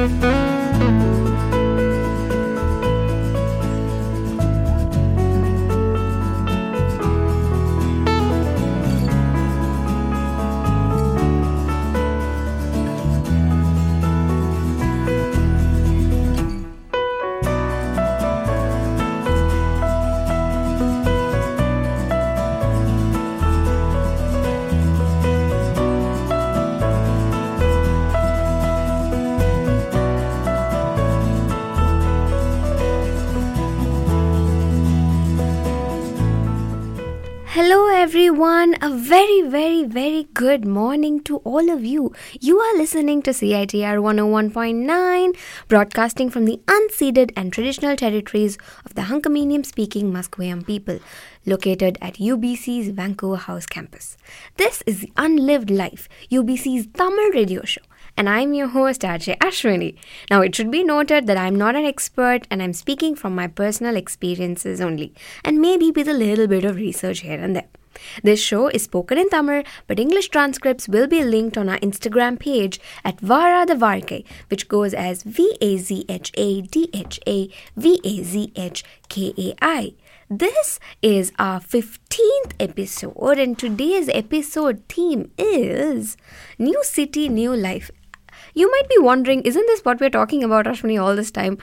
Hello, everyone. A very, very, very good morning to all of you. You are listening to CITR 101.9, broadcasting from the unceded and traditional territories of the Hunkamanium speaking Musqueam people, located at UBC's Vancouver House campus. This is the Unlived Life, UBC's Tamil radio show and I'm your host RJ Ashwini. Now, it should be noted that I'm not an expert and I'm speaking from my personal experiences only, and maybe with a little bit of research here and there. This show is spoken in Tamil, but English transcripts will be linked on our Instagram page at Vara the Varke, which goes as V A Z H A D H A V A Z H K A I. This is our 15th episode, and today's episode theme is New City, New Life. You might be wondering, isn't this what we're talking about, Ashwini, all this time?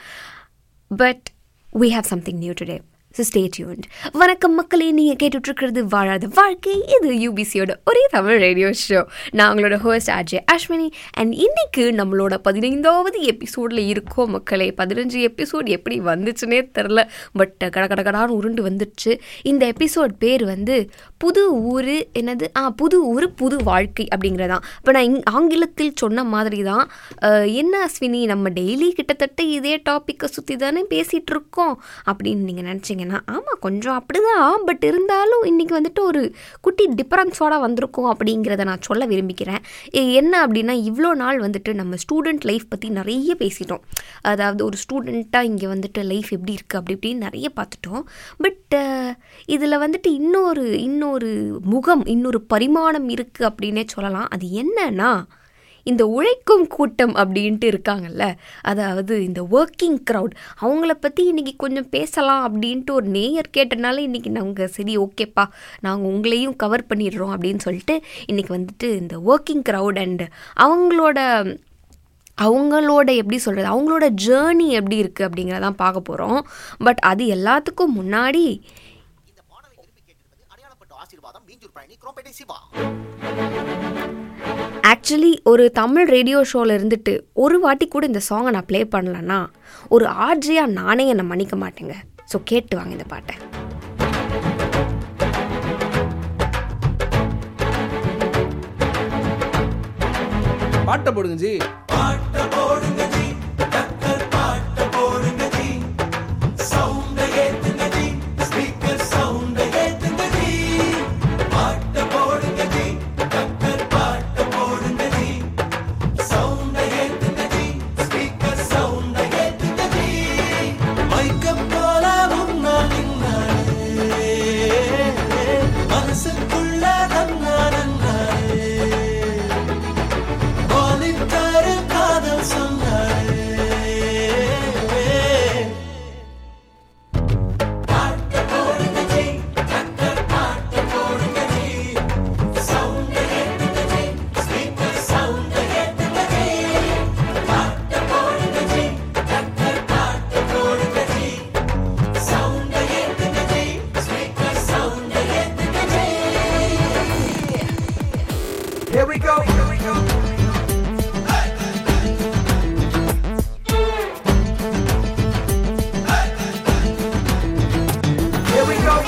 But we have something new today. So stay tuned வணக்கம் மக்களே நீங்கள் கேட்டுட்ருக்கிறது வாழாத வாழ்க்கை இது யூபிசியோட ஒரே Tamil radio show நான் உங்களோட ஹோஸ்ட் ஆர்ஜே அஸ்வினி அண்ட் இன்னைக்கு நம்மளோட பதினைந்தாவது எபிசோடில் இருக்கோம் மக்களே பதினஞ்சு எபிசோட் எப்படி வந்துச்சுன்னே தெரில பட் கட கட கடான்னு உருண்டு வந்துடுச்சு இந்த எபிசோட் பேர் வந்து புது ஊர் என்னது ஆ புது ஊர் புது வாழ்க்கை அப்படிங்கிறதான் இப்போ நான் இங் ஆங்கிலத்தில் சொன்ன மாதிரி தான் அஹ், என்ன அஸ்வினி நம்ம டெய்லி கிட்டத்தட்ட இதே டாப்பிக்கை சுற்றி தானே பேசிகிட்டு இருக்கோம் அப்படின்னு நீங்கள் நினச்சிங்கன்னா ஆமாம் கொஞ்சம் அப்படிதான் பட் இருந்தாலும் இன்றைக்கி வந்துட்டு ஒரு குட்டி டிஃப்ரென்ஸோட வந்திருக்கோம் அப்படிங்கிறத நான் சொல்ல விரும்பிக்கிறேன் இ- என்ன அப்படின்னா இவ்வளோ நாள் வந்துட்டு நம்ம ஸ்டூடெண்ட் லைஃப் பற்றி நிறைய பேசிட்டோம் அதாவது ஒரு ஸ்டூடெண்ட்டாக இங்கே வந்துட்டு லைஃப் எப்படி இருக்குது அப்படி இப்படின்னு நிறைய பார்த்துட்டோம் பட் இதில் வந்துட்டு இன்னொரு இன்னொரு முகம் இன்னொரு பரிமாணம் இருக்குது அப்படின்னே சொல்லலாம் அது என்னன்னா இந்த உழைக்கும் கூட்டம் அப்படின்ட்டு இருக்காங்கல்ல அதாவது இந்த ஒர்க்கிங் க்ரௌட் அவங்கள பற்றி இன்றைக்கி கொஞ்சம் பேசலாம் அப்படின்ட்டு ஒரு நேயர் கேட்டனால இன்றைக்கி நாங்கள் சரி ஓகேப்பா நாங்கள் உங்களையும் கவர் பண்ணிடுறோம் அப்படின்னு சொல்லிட்டு இன்றைக்கி வந்துட்டு இந்த ஒர்க்கிங் க்ரௌட் அண்ட் அவங்களோட அவங்களோட எப்படி சொல்கிறது அவங்களோட ஜேர்னி எப்படி இருக்குது அப்படிங்கிறதான் பார்க்க போகிறோம் பட் அது எல்லாத்துக்கும் முன்னாடி இந்த பாடலை விரும்பி கேட்டிருப்பது அடையாளப்பட்ட ஆசீர்வாதம் மீஞ்சூர் பழனி குரோம்பேட்டை சிவா ஆக்சுவலி ஒரு தமிழ் ரேடியோ ஷோவில் இருந்துட்டு ஒரு வாட்டி கூட இந்த சாங்கை நான் ப்ளே பண்ணலன்னா ஒரு ஆர்ஜியாக நானே என்னை மன்னிக்க மாட்டேங்க ஸோ கேட்டு வாங்க இந்த பாட்டை பாட்டை போடுங்க ஜி மனசுக்குள்ள நன்னா நன்னாரே போலித்தரு காதல் சொன்னாரே பாட்ட போடுங்க ஜி டக்கர் பாட்ட போடுங்க ஜி சவுண்ட் ஏத்துங்க ஜி ஸ்பீக்கர் சவுண்ட் ஏத்துங்க ஜி பாட்ட போடுங்க ஜி டக்கர் பாட்ட போடுங்க ஜி சவுண்ட் ஏத்துங்க ஜி ஸ்பீக்கர் சவுண்ட் ஏத்துங்க ஜி Here we go. Here we go. Here we go.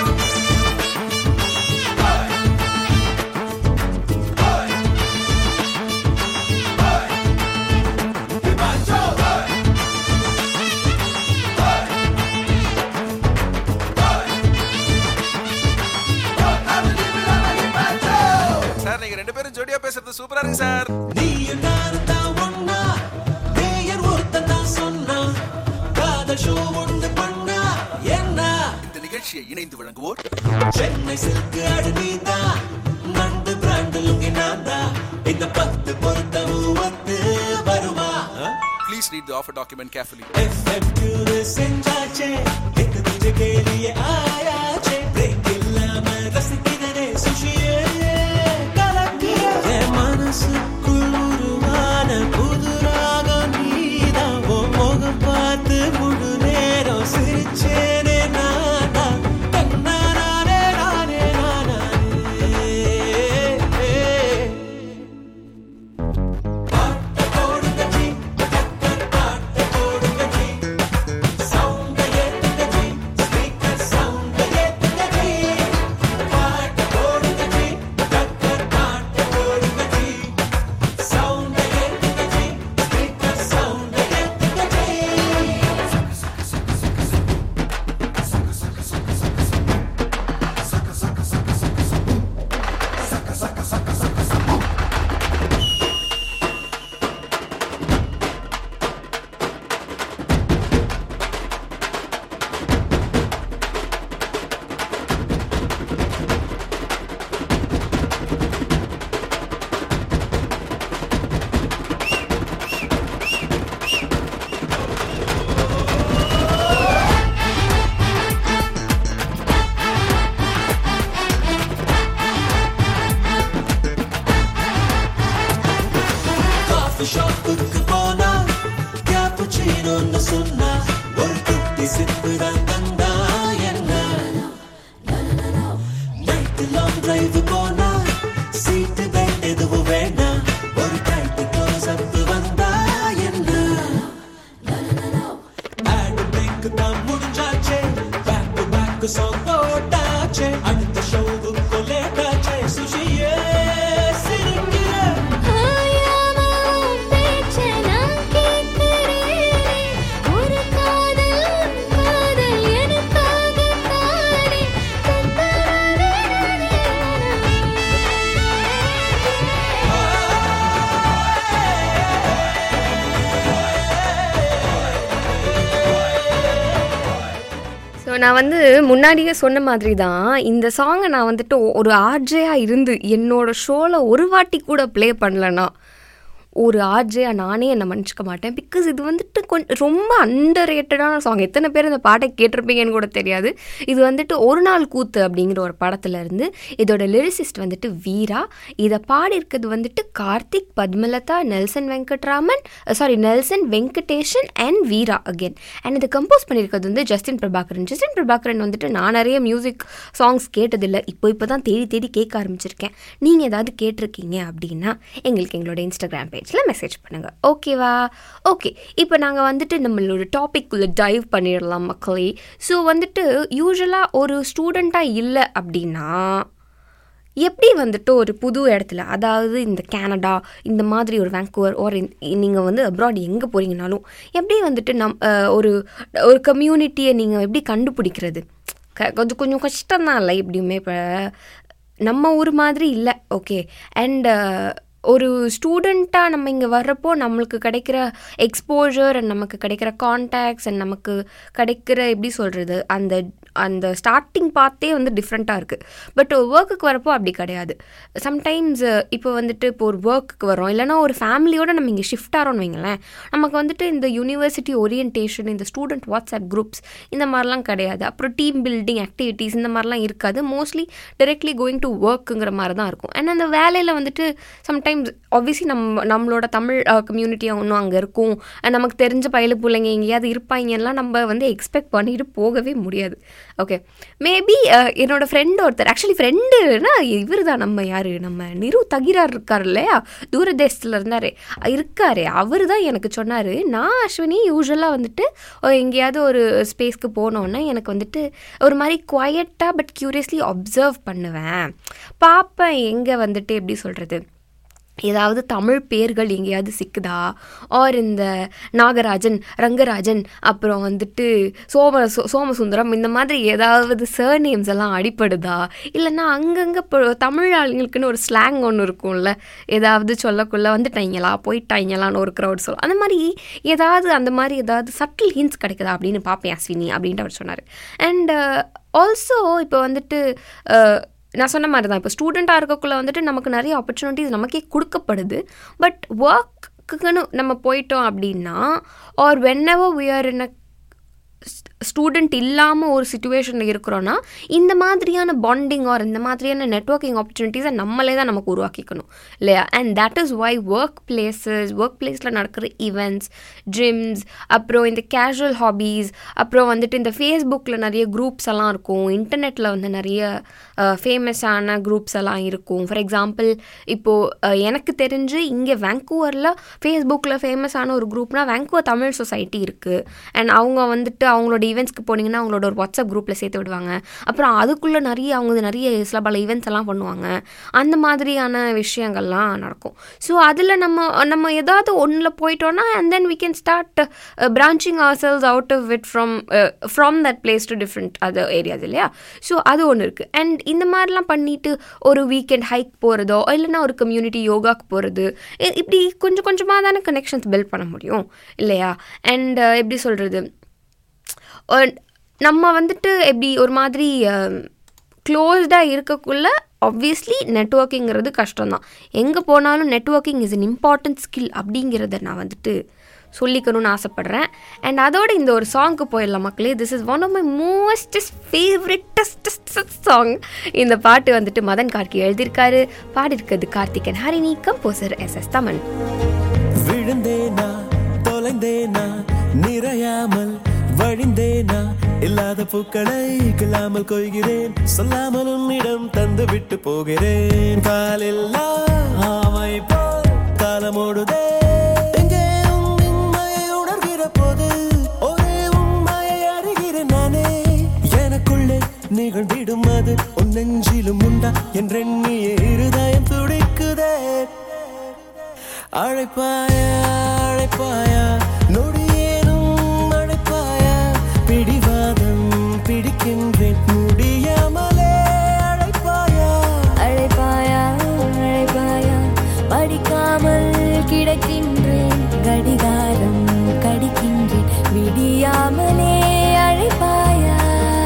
Sir நீங்க ரெண்டு பேரும் ஜோடியா பேசுறது சூப்பரா இருக்கு சார் நீயும் நானும் தான் ஒண்ணா, பேயர் ஒருத்தன் தான் சொன்னான். காதல் show ஒண்ணு பண்ணா, என்ன? இந்த நிகழ்ச்சியை இணைந்து வழங்குவோர் சென்னை silk ஆடு நீதான், நண்டு brand லுங்கி நான்தான். இந்த பத்து பொருத்தமும் ஒத்து வருமா? Please read the offer document carefully. FM செஞ்சாச்சே எங்க துஞ்ச கேலிய ஆயாச்சே பிரேக் இல்லாம ரசிக்கிறதே சுஷியே கலக்கிய என் மனசுக்குள் உருவான புது ராகம் நீதான் உன் முகம் பார்த்து முழு நேரம் சிரிச்சேனே நானா தன்னானே நானே நானே பாட்ட போடுங்க ஜி பாட்ட போடுங்க ஜி சவுண்ட ஏத்துங்க ஜி ஸ்பீக்கர் சவுண்ட ஏத்துங்க ஜி பாட்ட போடுங்க ஜி டக்கர் பாட்ட போடுங்க ஜி சவுண்ட ஏத்துங்க ஜி ஸ்பீக்கர் சவுண்ட ஏத்துங்க ஜி காஃபி ஷாப்புக்கு போனா கேப்புச்சினோன்னு சொன்னா ஒரு குட்டி சிப்பு தான் தந்தா என்ன நைட்டு லாங் டிரைவ் போனா சீட்டு பெல்ட் எதுவும் வேண்டாம் ஒரு டைட்டு க்ளோஸ் அப் வந்தா என்ன ஆட் பிரேக் தான் முடிஞ்சாச்சே பேக் டு பேக் சாங் போட்டாச்சே அடுத்த ஷோவுக்கு லேட்டாச்சே சுஷியே சிரிக்கிற ஆயாம பேச்ச நான் கேட்கிறேன் ஒரு காதல் காதல் எனக்காக தானே ஸோ நான் வந்து முன்னாடியே சொன்ன மாதிரி தான் இந்த சாங்கை நான் வந்துட்டு ஒரு ஆர்ஜேயாக இருந்து என்னோட ஷோவில் ஒரு வாட்டி கூட ப்ளே பண்ணலன்னா ஒரு ஆர்ஜேயாக நானே என்னை மன்னிச்சிக்க மாட்டேன் பிகாஸ் இது வந்துட்டு கொஞ்சம் ரொம்ப அண்டர் ரேட்டடான சாங் எத்தனை பேர் இந்த பாட்டை கேட்டிருப்பீங்கன்னு கூட தெரியாது இது வந்துட்டு ஒரு நாள் கூத்து அப்படிங்கிற ஒரு படத்துல இருந்து இதோட லிரிசிஸ்ட் வந்துட்டு வீரா இதை பாடியிருக்கிறது வந்துட்டு Karthik Padmalatha Nelson Venkatraman sorry Nelson Venkatesan and Veera again and இதை கம்போஸ் பண்ணியிருக்கிறது வந்து ஜஸ்டின் பிரபாகரன் ஜஸ்டின் பிரபாகரன் வந்துட்டு நான் நிறைய மியூசிக் சாங்ஸ் கேட்டதில்லை இப்போ இப்போ தான் தேடி தேடி கேட்க ஆரம்பிச்சிருக்கேன் நீங்கள் ஏதாவது கேட்டிருக்கீங்க அப்படின்னா எங்களுக்கு எங்களோட இன்ஸ்டாகிராம் பேஜில் மெசேஜ் பண்ணுங்கள் ஓகேவா ஓகே இப்போ நாங்கள் வந்துட்டு நம்மளோட டாபிக்குள்ளே டைவ் பண்ணிடலாம் மக்களே ஸோ வந்துட்டு யூஸ்வலாக ஒரு ஸ்டூடெண்ட்டாக இல்லை அப்படின்னா எப்படி வந்துட்டு ஒரு புது இடத்துல அதாவது இந்த கனடா இந்த மாதிரி ஒரு வேங்கூவர் ஒரு நீங்கள் வந்து அப்ராட் எங்கே போகிறீங்கனாலும் எப்படி வந்துட்டு நம் அஹ், ஒரு ஒரு கம்யூனிட்டியை நீங்கள் எப்படி கண்டுபிடிக்கிறது க கொஞ்சம் கொஞ்சம் கஷ்டம்தான் இல்லை எப்படியுமே இப்போ நம்ம ஊர் மாதிரி இல்லை ஓகே அண்ட் ஒரு ஸ்டூடெண்ட்டாக நம்ம இங்கே வர்றப்போ நம்மளுக்கு கிடைக்கிற எக்ஸ்போஜர் அண்ட் நமக்கு கிடைக்கிற கான்டாக்ட்ஸ் அண்ட் நமக்கு கிடைக்கிற எப்படி சொல்கிறது அந்த அந்த ஸ்டார்டிங் பார்த்தே வந்து டிஃப்ரெண்ட்டாக இருக்குது பட் ஒர்க்குக்கு வரப்போ அப்படி கிடையாது சம்டைம்ஸ் இப்போ வந்துட்டு இப்போ ஒரு ஒர்க்குக்கு வரோம் இல்லைனா ஒரு ஃபேமிலியோட நம்ம இங்கே ஷிஃப்ட் ஆகிறோம்னு வைங்களேன் நமக்கு வந்துட்டு இந்த யூனிவர்சிட்டி ஓரியன்டேஷன் இந்த ஸ்டூடெண்ட் வாட்ஸ்அப் குரூப்ஸ் இந்த மாதிரிலாம் கிடையாது அப்புறம் டீம் பில்டிங் ஆக்டிவிட்டீஸ் இந்த மாதிரிலாம் இருக்காது மோஸ்ட்லி directly கோயிங் டு ஒர்க்குங்கிற மாதிரி தான் இருக்கும் அண்ட் அந்த வேலையில் வந்துட்டு சம்டைம்ஸ் ஆப்வியஸ்லி நம்ம நம்மளோட தமிழ் கம்யூனிட்டியாக ஒன்றும் அங்கே இருக்கும் and நமக்கு தெரிஞ்ச பயில பிள்ளைங்க எங்கேயாவது இருப்பாங்கலாம் நம்ம வந்து எக்ஸ்பெக்ட் பண்ணிட்டு போகவே முடியாது ஓகே மேபி என்னோட ஃப்ரெண்ட் ஒருத்தர் ஆக்சுவலி ஃப்ரெண்டுனா இவர் தான் நம்ம யார் நம்ம நிரு தகிரார் இருக்கார் இல்லையா தூரதேசத்தில் இருந்தார் இருக்காரு அவர் தான் எனக்கு சொன்னார் நான் அஸ்வினி யூஸ்வலாக வந்துட்டு அஹ், எங்கேயாவது ஒரு ஸ்பேஸ்க்கு போனோன்னே எனக்கு வந்துட்டு ஒரு மாதிரி குவையட்டாக பட் க்யூரியஸ்லி அப்சர்வ் பண்ணுவேன் பார்ப்பேன் எங்கே வந்துட்டு எப்படி சொல்கிறது ஏதாவது தமிழ் பேர்கள் எங்கேயாவது சிக்குதா ஆர் இந்த நாகராஜன் ரங்கராஜன் அப்புறம் வந்துட்டு சோம சோ- சோமசுந்தரம் இந்த மாதிரி ஏதாவது சர்நேம்ஸ் எல்லாம் அடிப்படுதா இல்லைன்னா அங்கங்கே இப்போ தமிழ் ஆளுங்களுக்குன்னு ஒரு ஸ்லாங் ஒன்று இருக்கும்ல ஏதாவது சொல்லக்குள்ள வந்துட்டாங்களா போயிட்டாங்களான்னு ஒரு க்ரௌட் சொல்லும் அந்த மாதிரி ஏதாவது அந்த மாதிரி ஏதாவது சட்டில் ஹின்ஸ் கிடைக்குதா அப்படின்னு பார்ப்பேன் அஸ்வினி அப்படின்ட்டு அவர் சொன்னார் அண்ட் ஆல்சோ இப்போ வந்துட்டு அஹ், நான் சொன்ன மாதிரி தான் இப்போ ஸ்டூடெண்ட்டாக இருக்கக்குள்ள வந்துட்டு நமக்கு நிறைய ஆப்பர்ச்சுனிட்டிஸ் நமக்கே கொடுக்கப்படுது பட் ஒர்க் ஒர்க்குன்னு நம்ம போயிட்டோம் அப்படின்னா or whenever we are in a student இல்லாமல் ஒரு சுச்சுவேஷனில் இருக்கிறோன்னா இந்த மாதிரியான பாண்டிங் ஆர் இந்த மாதிரியான நெட்ஒர்க்கிங் ஆப்பர்ச்சுனிட்டிஸை நம்மளே தான் நமக்கு உருவாக்கிக்கணும் இல்லையா and that is why work places work பிளேஸில் நடக்கிற ஈவெண்ட்ஸ் ஜிம்ஸ் அப்புறம் இந்த கேஷுவல் ஹாபீஸ் அப்புறம் வந்துட்டு இந்த ஃபேஸ்புக்கில் நிறைய குரூப்ஸ் எல்லாம் இருக்கும் இன்டர்நெட்டில் வந்து நிறைய ஃபேமஸான குரூப்ஸ் எல்லாம் இருக்கும் ஃபார் எக்ஸாம்பிள் இப்போது எனக்கு தெரிஞ்சு இங்கே வேங்கூவரில் ஃபேஸ்புக்கில் ஃபேமஸான ஒரு குரூப்னா வேங்கூவர் தமிழ் சொசைட்டி இருக்குது அண்ட் அவங்க வந்துட்டு அவங்களோட ஈவெண்ட்ஸ்க்கு போனீங்கன்னா அவங்களோட ஒரு வாட்ஸ்அப் குரூப்பில் சேர்த்து விடுவாங்க அப்புறம் அதுக்குள்ளே நிறைய அவங்க நிறைய சில பல ஈவெண்ட்ஸ் எல்லாம் பண்ணுவாங்க அந்த மாதிரியான விஷயங்கள்லாம் நடக்கும் ஸோ அதில் நம்ம நம்ம ஏதாவது ஒன்றில் போயிட்டோன்னா and then we can start branching ourselves out of it from from that place to different other areas இல்லையா ஸோ அது ஒன்று இருக்குது அண்ட் இந்த மாதிரிலாம் பண்ணிட்டு ஒரு வீக்கெண்ட் ஹைக் போகிறதோ இல்லைன்னா ஒரு கம்யூனிட்டி யோகாக்கு போகிறது இப்படி கொஞ்சம் கொஞ்சமாக தானே கனெக்ஷன்ஸ் பில்ட் பண்ண முடியும் இல்லையா அண்ட் எப்படி சொல்கிறது நம்ம வந்துட்டு எப்படி ஒரு மாதிரி க்ளோஸ்டாக இருக்கக்குள்ள ஆப்வியஸ்லி நெட்ஒர்க்கிங்கிறது கஷ்டம்தான் எங்கே போனாலும் networking is an important skill அப்படிங்கிறத நான் வந்துட்டு சொல்லிக்கணும்னு ஆசைப்பட்றேன் அண்ட் அதோட இந்த ஒரு சாங்க்கு போயிடலாம் மக்களே this is one of my mostest favouritest song இந்த பாட்டு வந்துட்டு மதன் கார்கி எழுதியிருக்காரு பாடியிருக்கிறது Karthikan Harini composer S S Thaman விழுந்தேனா தொலைந்தேனா நிறையாமல் வழிந்தேனா இல்லாத பூக்களை கிளாமல் கொய்கிறேன் சொல்லாமல் உன்னிடம் தந்து விட்டு போகிறேன் காலில்லா ஆமை போல் காலமோடுதே எங்கே உன் இன்மையை உணர்கிற போது ஒரே உண்மையை அறிகிறேன் நானே எனக்குள்ளே நிகழ்ந்திடும் அது உன் நெஞ்சிலும் உண்டா என்றெண்ணிய இருதயம் துடிக்குதே அழைப்பாயா அழைப்பாயா நொடியேனும் அழைப்பாயா பிடிவாதம் பிடிக்கின்றேன் முடியாமலே அழைப்பாயா அழைப்பாயா அழைப்பாயா படிக்காமல் கிடக்கின்றேன் கடிகாரம் கடிக்கின்றேன் விடியாமலே அழைப்பாயா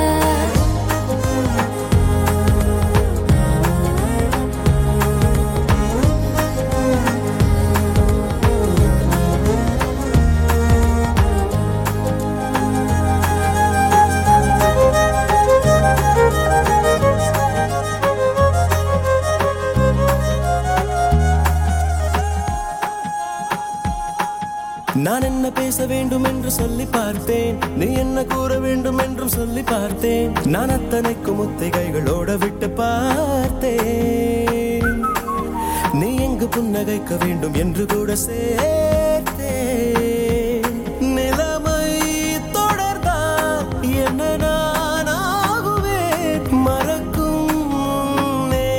நான் என்ன பேச வேண்டும் என்று சொல்லி பார்த்தேன் நீ என்ன கூற வேண்டும் என்றும் சொல்லி பார்த்தேன் நான் அத்தனைக்கும் முத்திகைகளோட விட்டு பார்த்தேன் நீ எங்கு புன்னகைக்க வேண்டும் என்று கூட சேர்த்தேன் நிலைமை தொடர்ந்தால் என்ன நான் ஆகுவேன் மறக்கும் முன்னே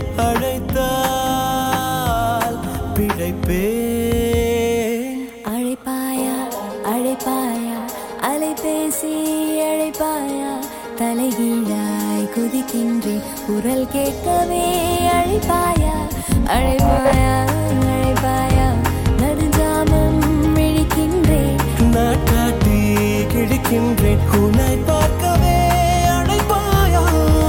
அழைத்தால் பிழைப்பேன் அழைப்பாயா அழைப்பாயா அலைபேசி அழைப்பாயா தலைகீழாய் குதிக்கின்றேன் குரல் கேட்கவே அழைப்பாயா அழைப்பாயா அழைப்பாயா நடுஞ்சாமம் விழிக்கின்றேன் நான் காட்டி கிழிக்கின்றேன் உன்னை பார்க்கவே அழைப்பாயா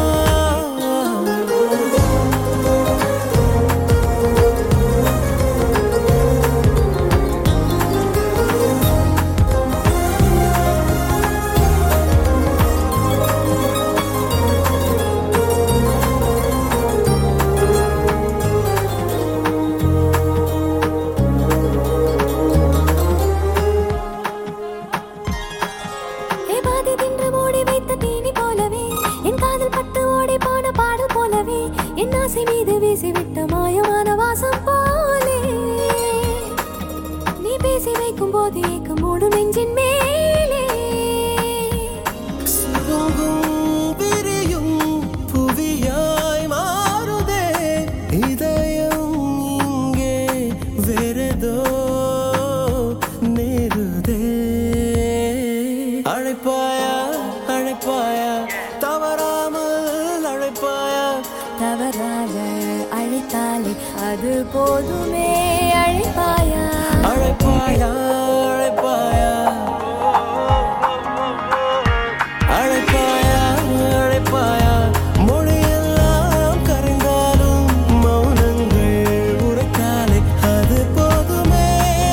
ஏ பாதி தின்று ஓடி வைத்த தீனி போலவே என் காதல் பட்டு ஓடி போன பாடல் போலவே என் ஆசை மீது வீசிவிட்ட மாயமான வாசம் போலே நீ பேசி வைக்கும் போது ஏக்கம் மூடும் நெஞ்சின் மேலே சுகங்கும் விரியும் புவியாய் மாறுதே இதயம் இங்கே வேறதோ நேருதே அழைப்பாயா அழைப்பாயா தவறாமல் அழைப்பாயா தவறாக அழைத்தாலே அது போதுமே அழைப்பாயா அழைப்பாயா அழைப்பாயா அழைப்பாயா அழைப்பாயா மொழியெல்லாம் கரைந்தாலும் மௌனங்கள் உரைத்தாலே அது போதுமே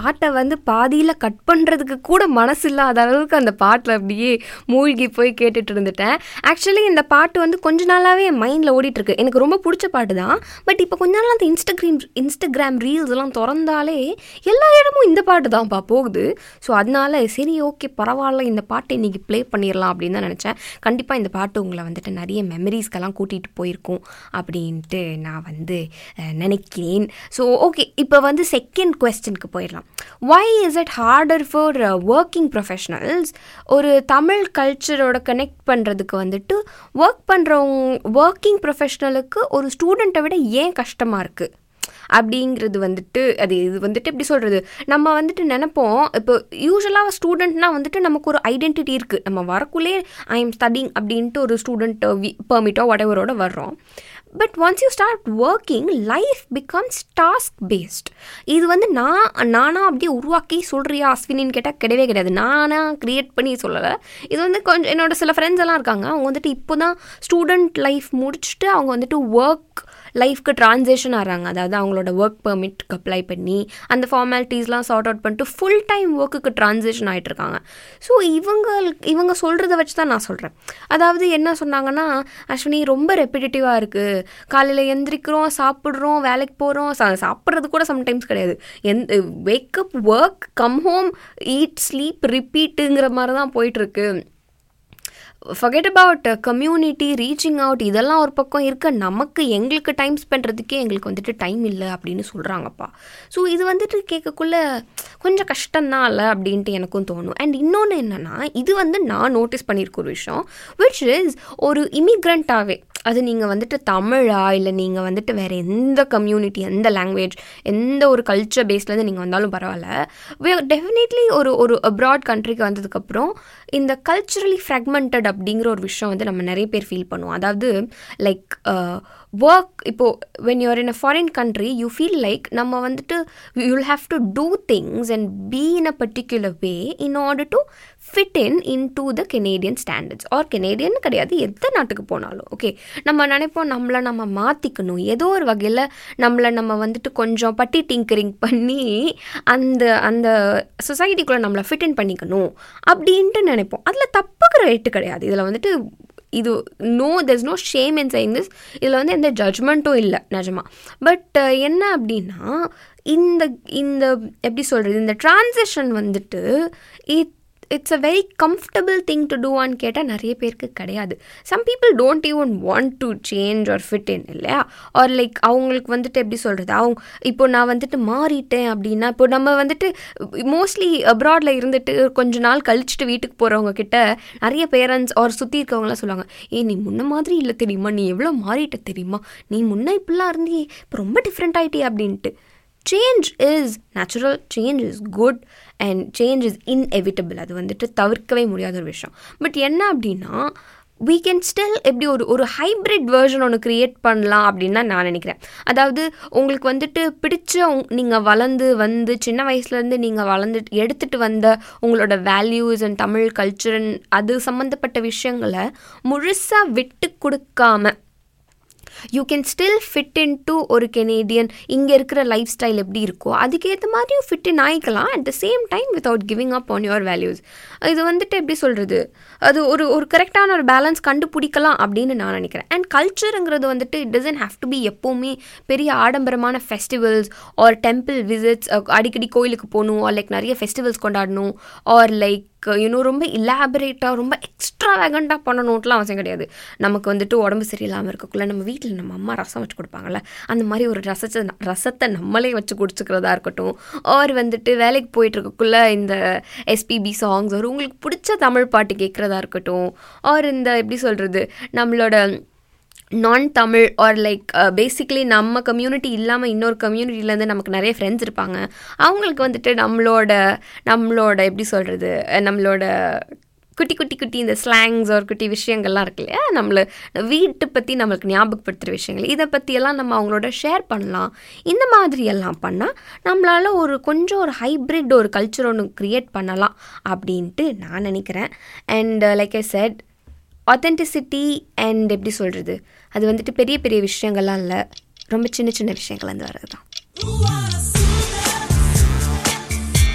பாட்டை வந்து பாதியில் கட் பண்ணுறதுக்கு கூட மனசு இல்லாத அளவுக்கு அந்த பாட்டில் அப்படியே மூழ்கி போய் கேட்டுட்டு இருந்துட்டேன் ஆக்சுவலி இந்த பாட்டு வந்து கொஞ்ச நாளாகவே என் மைண்டில் ஓடிட்டுருக்கு எனக்கு ரொம்ப பிடிச்ச பாட்டு தான் பட் இப்போ கொஞ்ச நாள் அந்த இன்ஸ்டாகிராம் இன்ஸ்டாகிராம் ரீல்ஸ் எல்லாம் திறந்தாலே எல்லா இடமும் இந்த பாட்டு தான்ப்பா போகுது ஸோ அதனால சரி ஓகே பரவாயில்ல இந்த பாட்டை இன்றைக்கி ப்ளே பண்ணிடலாம் அப்படின்னு தான் நினச்சேன் கண்டிப்பாக இந்த பாட்டு உங்களை வந்துட்டு நிறைய மெமரிஸ்க்கெல்லாம் கூட்டிகிட்டு போயிருக்கும் அப்படின்ட்டு நான் வந்து அஹ், நினைக்கிறேன் ஸோ ஓகே இப்போ வந்து செகண்ட் கொஸ்டினுக்கு போயிடலாம் why is it harder for working professionals ஒரு தமிழ் கல்ச்சரோட கனெக்ட் பண்ணுறதுக்கு வந்துட்டு ஒர்க் பண்ணுறவங்க ஒர்க்கிங் ப்ரொஃபஷனலுக்கு ஒரு ஸ்டூடெண்ட்டை விட ஏன் கஷ்டமாக இருக்குது அப்படிங்கிறது வந்துட்டு அது இது வந்துட்டு எப்படி சொல்கிறது நம்ம வந்துட்டு நினைப்போம் இப்போ யூஸ்வலாக ஸ்டூடெண்ட்னா வந்துட்டு நமக்கு ஒரு ஐடென்டிட்டி இருக்குது நம்ம வரக்குள்ளே ஐ எம் ஸ்டடிங் அப்படின்ட்டு ஒரு ஸ்டூடெண்ட் பெர்மிட்டோ whatever-ஓட வர்றோம் but once you start working life becomes task based இது வந்து நான் நானா அப்படியே உருவாக்கி சொல்கிறியா அஸ்வினின்னு கேட்டால் கிடையவே கிடையாது நானா க்ரியேட் பண்ணி சொல்லலை இது வந்து கொஞ்சம் என்னோட சில ஃப்ரெண்ட்ஸ் எல்லாம் இருக்காங்க அவங்க வந்துட்டு இப்போ தான் ஸ்டூடெண்ட் லைஃப் முடிச்சுட்டு அவங்க வந்துட்டு ஒர்க் லைஃப்க்கு ட்ரான்சேஷன் ஆகிறாங்க அதாவது அவங்களோட ஒர்க் பெர்மிட்க்கு அப்ளை பண்ணி அந்த ஃபார்மாலிட்டிஸ்லாம் சார்ட் அவுட் பண்ணிட்டு ஃபுல் டைம் ஒர்க்குக்கு ட்ரான்சேஷன் ஆகிட்டு இருக்காங்க ஸோ இவங்க இவங்க சொல்கிறத வச்சு தான் நான் சொல்கிறேன் அதாவது என்ன சொன்னாங்கன்னா அஸ்வினி ரொம்ப ரெப்பிட்டேட்டிவாக இருக்குது காலையில் எந்திரிக்கிறோம் சாப்பிட்றோம் வேலைக்கு போகிறோம் சா சாப்பிட்றது கூட சம்டைம்ஸ் கிடையாது எந்த wake up work come home eat sleep ரிப்பீட்டுங்கிற மாதிரி தான் போயிட்டுருக்கு forget about community reaching out இதெல்லாம் ஒரு பக்கம் இருக்க நமக்கு எங்களுக்கு டைம் ஸ்பெண்ட்றதுக்கே எங்களுக்கு வந்துட்டு டைம் இல்லை அப்படின்னு சொல்கிறாங்கப்பா ஸோ இது வந்துட்டு கேட்கக்குள்ள கொஞ்சம் கஷ்டம்தான் இல்லை அப்படின்ட்டு எனக்கும் தோணும் அண்ட் இன்னொன்று என்னென்னா இது வந்து நான் நோட்டீஸ் பண்ணியிருக்க ஒரு விஷயம் விச் இஸ் ஒரு இமிக்ரண்ட்டாகவே அது நீங்கள் வந்துட்டு தமிழா இல்லை நீங்கள் வந்துட்டு வேறு எந்த கம்யூனிட்டி எந்த லாங்குவேஜ் எந்த ஒரு கல்ச்சர் பேஸ்லேருந்து நீங்கள் வந்தாலும் பரவாயில்ல டெஃபினெட்லி ஒரு ஒரு அப்ராட் கண்ட்ரிக்கு வந்ததுக்கப்புறம் இந்த கல்ச்சுரலி ஃப்ராக்மெண்டட் அப்படிங்கிற ஒரு விஷயம் வந்து நம்ம நிறைய பேர் ஃபீல் பண்ணுவோம் அதாவது லைக் ஒர்க் இப்போது when you're in a foreign country you feel like நம்ம வந்துட்டு you'll have to do things and be in a particular way in order to fit in in to the Canadian standards or Canadian கிடையாது எந்த நாட்டுக்கு போனாலும் okay நம்ம நினைப்போம் நம்மளை நம்ம மாற்றிக்கணும் ஏதோ ஒரு வகையில் நம்மளை நம்ம வந்துட்டு கொஞ்சம் பட்டி டிங்கரிங் பண்ணி அந்த அந்த சொசைட்டிக்குள்ளே நம்மளை ஃபிட் இன் பண்ணிக்கணும் அப்படின்ட்டு நினைப்போம் அதில் தப்புக்கிற ரேட்டு கிடையாது இதில் வந்துட்டு இது no there's no shame in saying this இதில் வந்து எந்த ஜட்ஜ்மெண்ட்டும் இல்லை நிஜமா பட் என்ன அப்படின்னா இந்த இந்த எப்படி சொல்கிறது இந்த ட்ரான்சிஷன் வந்துட்டு it it's a very comfortable thing to டூவான்னு கேட்டால் நிறைய பேருக்கு கிடையாது some people don't even want to change or fit in இல்லையா ஆர் லைக் அவங்களுக்கு வந்துட்டு எப்படி சொல்கிறது அவங்க இப்போ நான் வந்துட்டு மாறிட்டேன் அப்படின்னா இப்போ நம்ம வந்துட்டு மோஸ்ட்லி அப்ராடில் இருந்துட்டு கொஞ்ச நாள் கழிச்சுட்டு வீட்டுக்கு போகிறவங்க கிட்ட நிறைய பேரண்ட்ஸ் ஆர் சுற்றி இருக்கவங்களாம் சொல்லுவாங்க ஏ நீ முன்ன மாதிரி இல்லை தெரியுமா நீ எவ்வளோ மாறிட்ட தெரியுமா நீ முன்ன இப்படிலாம் இருந்தியே இப்போ ரொம்ப டிஃப்ரெண்ட் ஆகிட்டே அப்படின்ட்டு change is natural change is good and change is inevitable அது வந்துட்டு தவிர்க்கவே முடியாத ஒரு விஷயம் பட் என்ன அப்படின்னா we can ஸ்டில் எப்படி ஒரு ஒரு ஹைப்ரிட் வேர்ஷன் ஒன்று க்ரியேட் பண்ணலாம் அப்படின்னு தான் நான் நினைக்கிறேன் அதாவது உங்களுக்கு வந்துட்டு பிடிச்ச நீங்கள் வளர்ந்து வந்து சின்ன வயசுலேருந்து நீங்கள் வளர்ந்து எடுத்துகிட்டு வந்த உங்களோட வேல்யூஸ் அண்ட் தமிழ் கல்ச்சர் அது சம்மந்தப்பட்ட விஷயங்களை முழுசாக விட்டு கொடுக்காம you can still fit in to ஒரு கெனேடியன் இங்கே இருக்கிற லைஃப் ஸ்டைல் எப்படி இருக்கோ அதுக்கேற்ற மாதிரியும் ஃபிட் இன் ஆகிக்கலாம் at the same time without giving up on your values இது வந்துட்டு எப்படி சொல்கிறது அது ஒரு ஒரு கரெக்டான ஒரு பேலன்ஸ் கண்டுபிடிக்கலாம் அப்படின்னு நான் நினைக்கிறேன் அண்ட் கல்ச்சருங்கிறது வந்துட்டு it doesn't have to be எப்போவுமே பெரிய ஆடம்பரமான ஃபெஸ்டிவல்ஸ் ஆர் டெம்பிள் விசிட்ஸ் அடிக்கடி கோயிலுக்கு போகணும் ஆர் லைக் நிறைய ஃபெஸ்டிவல்ஸ் கொண்டாடணும் ஆர் லைக் யூனோ ரொம்ப இலாபரேட்டாக ரொம்ப எக்ஸ்ட்ரா வேகண்டாக பண்ணணுன்ட்டுலாம் அவசியம் கிடையாது நமக்கு வந்துட்டு உடம்பு சரியில்லாமல் இருக்கக்குள்ள நம்ம வீட்டில் நம்ம அம்மா ரசம் வச்சு கொடுப்பாங்கல்ல அந்த மாதிரி ஒரு ரசத்தை ரசத்தை நம்மளே வச்சு குடிச்சுக்கிறதா இருக்கட்டும் ஆர் வந்துட்டு வேலைக்கு போயிட்டு இருக்கக்குள்ள இந்த எஸ்பிபி சாங்ஸ் ஒரு உங்களுக்கு பிடிச்ச தமிழ் பாட்டு கேட்குறதா இருக்கட்டும் ஆர் இந்த எப்படி சொல்கிறது நம்மளோட நான் தமிழ் ஆர் லைக் பேசிக்லி நம்ம கம்யூனிட்டி இல்லாமல் இன்னொரு கம்யூனிட்டிலேருந்து நமக்கு நிறைய ஃப்ரெண்ட்ஸ் இருப்பாங்க அவங்களுக்கு வந்துட்டு நம்மளோட நம்மளோட எப்படி சொல்கிறது நம்மளோட குட்டி குட்டி குட்டி இந்த ஸ்லாங்ஸ் ஒரு குட்டி விஷயங்கள்லாம் இருக்கு இல்லையா நம்மளை வீட்டை பற்றி நம்மளுக்கு ஞாபகப்படுத்துகிற விஷயங்கள் இதை பற்றியெல்லாம் நம்ம அவங்களோட ஷேர் பண்ணலாம் இந்த மாதிரி எல்லாம் பண்ணால் நம்மளால் ஒரு கொஞ்சம் ஒரு ஹைப்ரிட் ஒரு கல்ச்சர் ஒன்று க்ரியேட் பண்ணலாம் அப்படின்ட்டு நான் நினைக்கிறேன் and like I set authenticity and எப்படி சொல்கிறது அது வந்துட்டு பெரிய பெரிய விஷயங்கள்லாம் இல்லை ரொம்ப சின்ன சின்ன விஷயங்கள் வந்து வர்றது தான்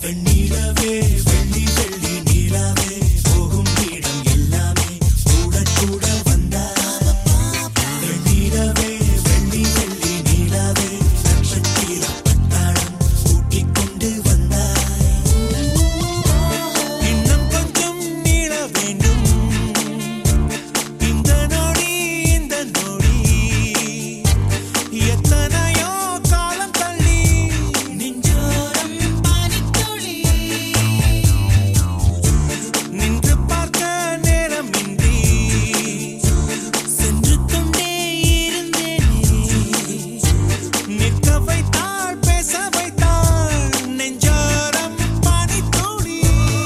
வெண்ணிலவே வெள்ளி வெள்ளி நீலாவே போகும் இடம் எல்லாமே கூட கூட வந்தாய் வெண்ணிலவே வெள்ளி வெள்ளி நீலாவே நட்சத்திர பட்டாளம் கூட்டிக் கொண்டு வந்தாய் இன்னும் கொஞ்சம் நீள வேண்டும் இந்த நொடி இந்த நொடி எத்தனையோ காலம் தள்ளி நெஞ்சோரம் பனித்துளி நின்று பார்க்க நேரமின்றி சென்று கொண்டே இருந்தேனே நிற்க வைத்தாள் பேச வைத்தாள் நெஞ்சோரம் பனித்துளி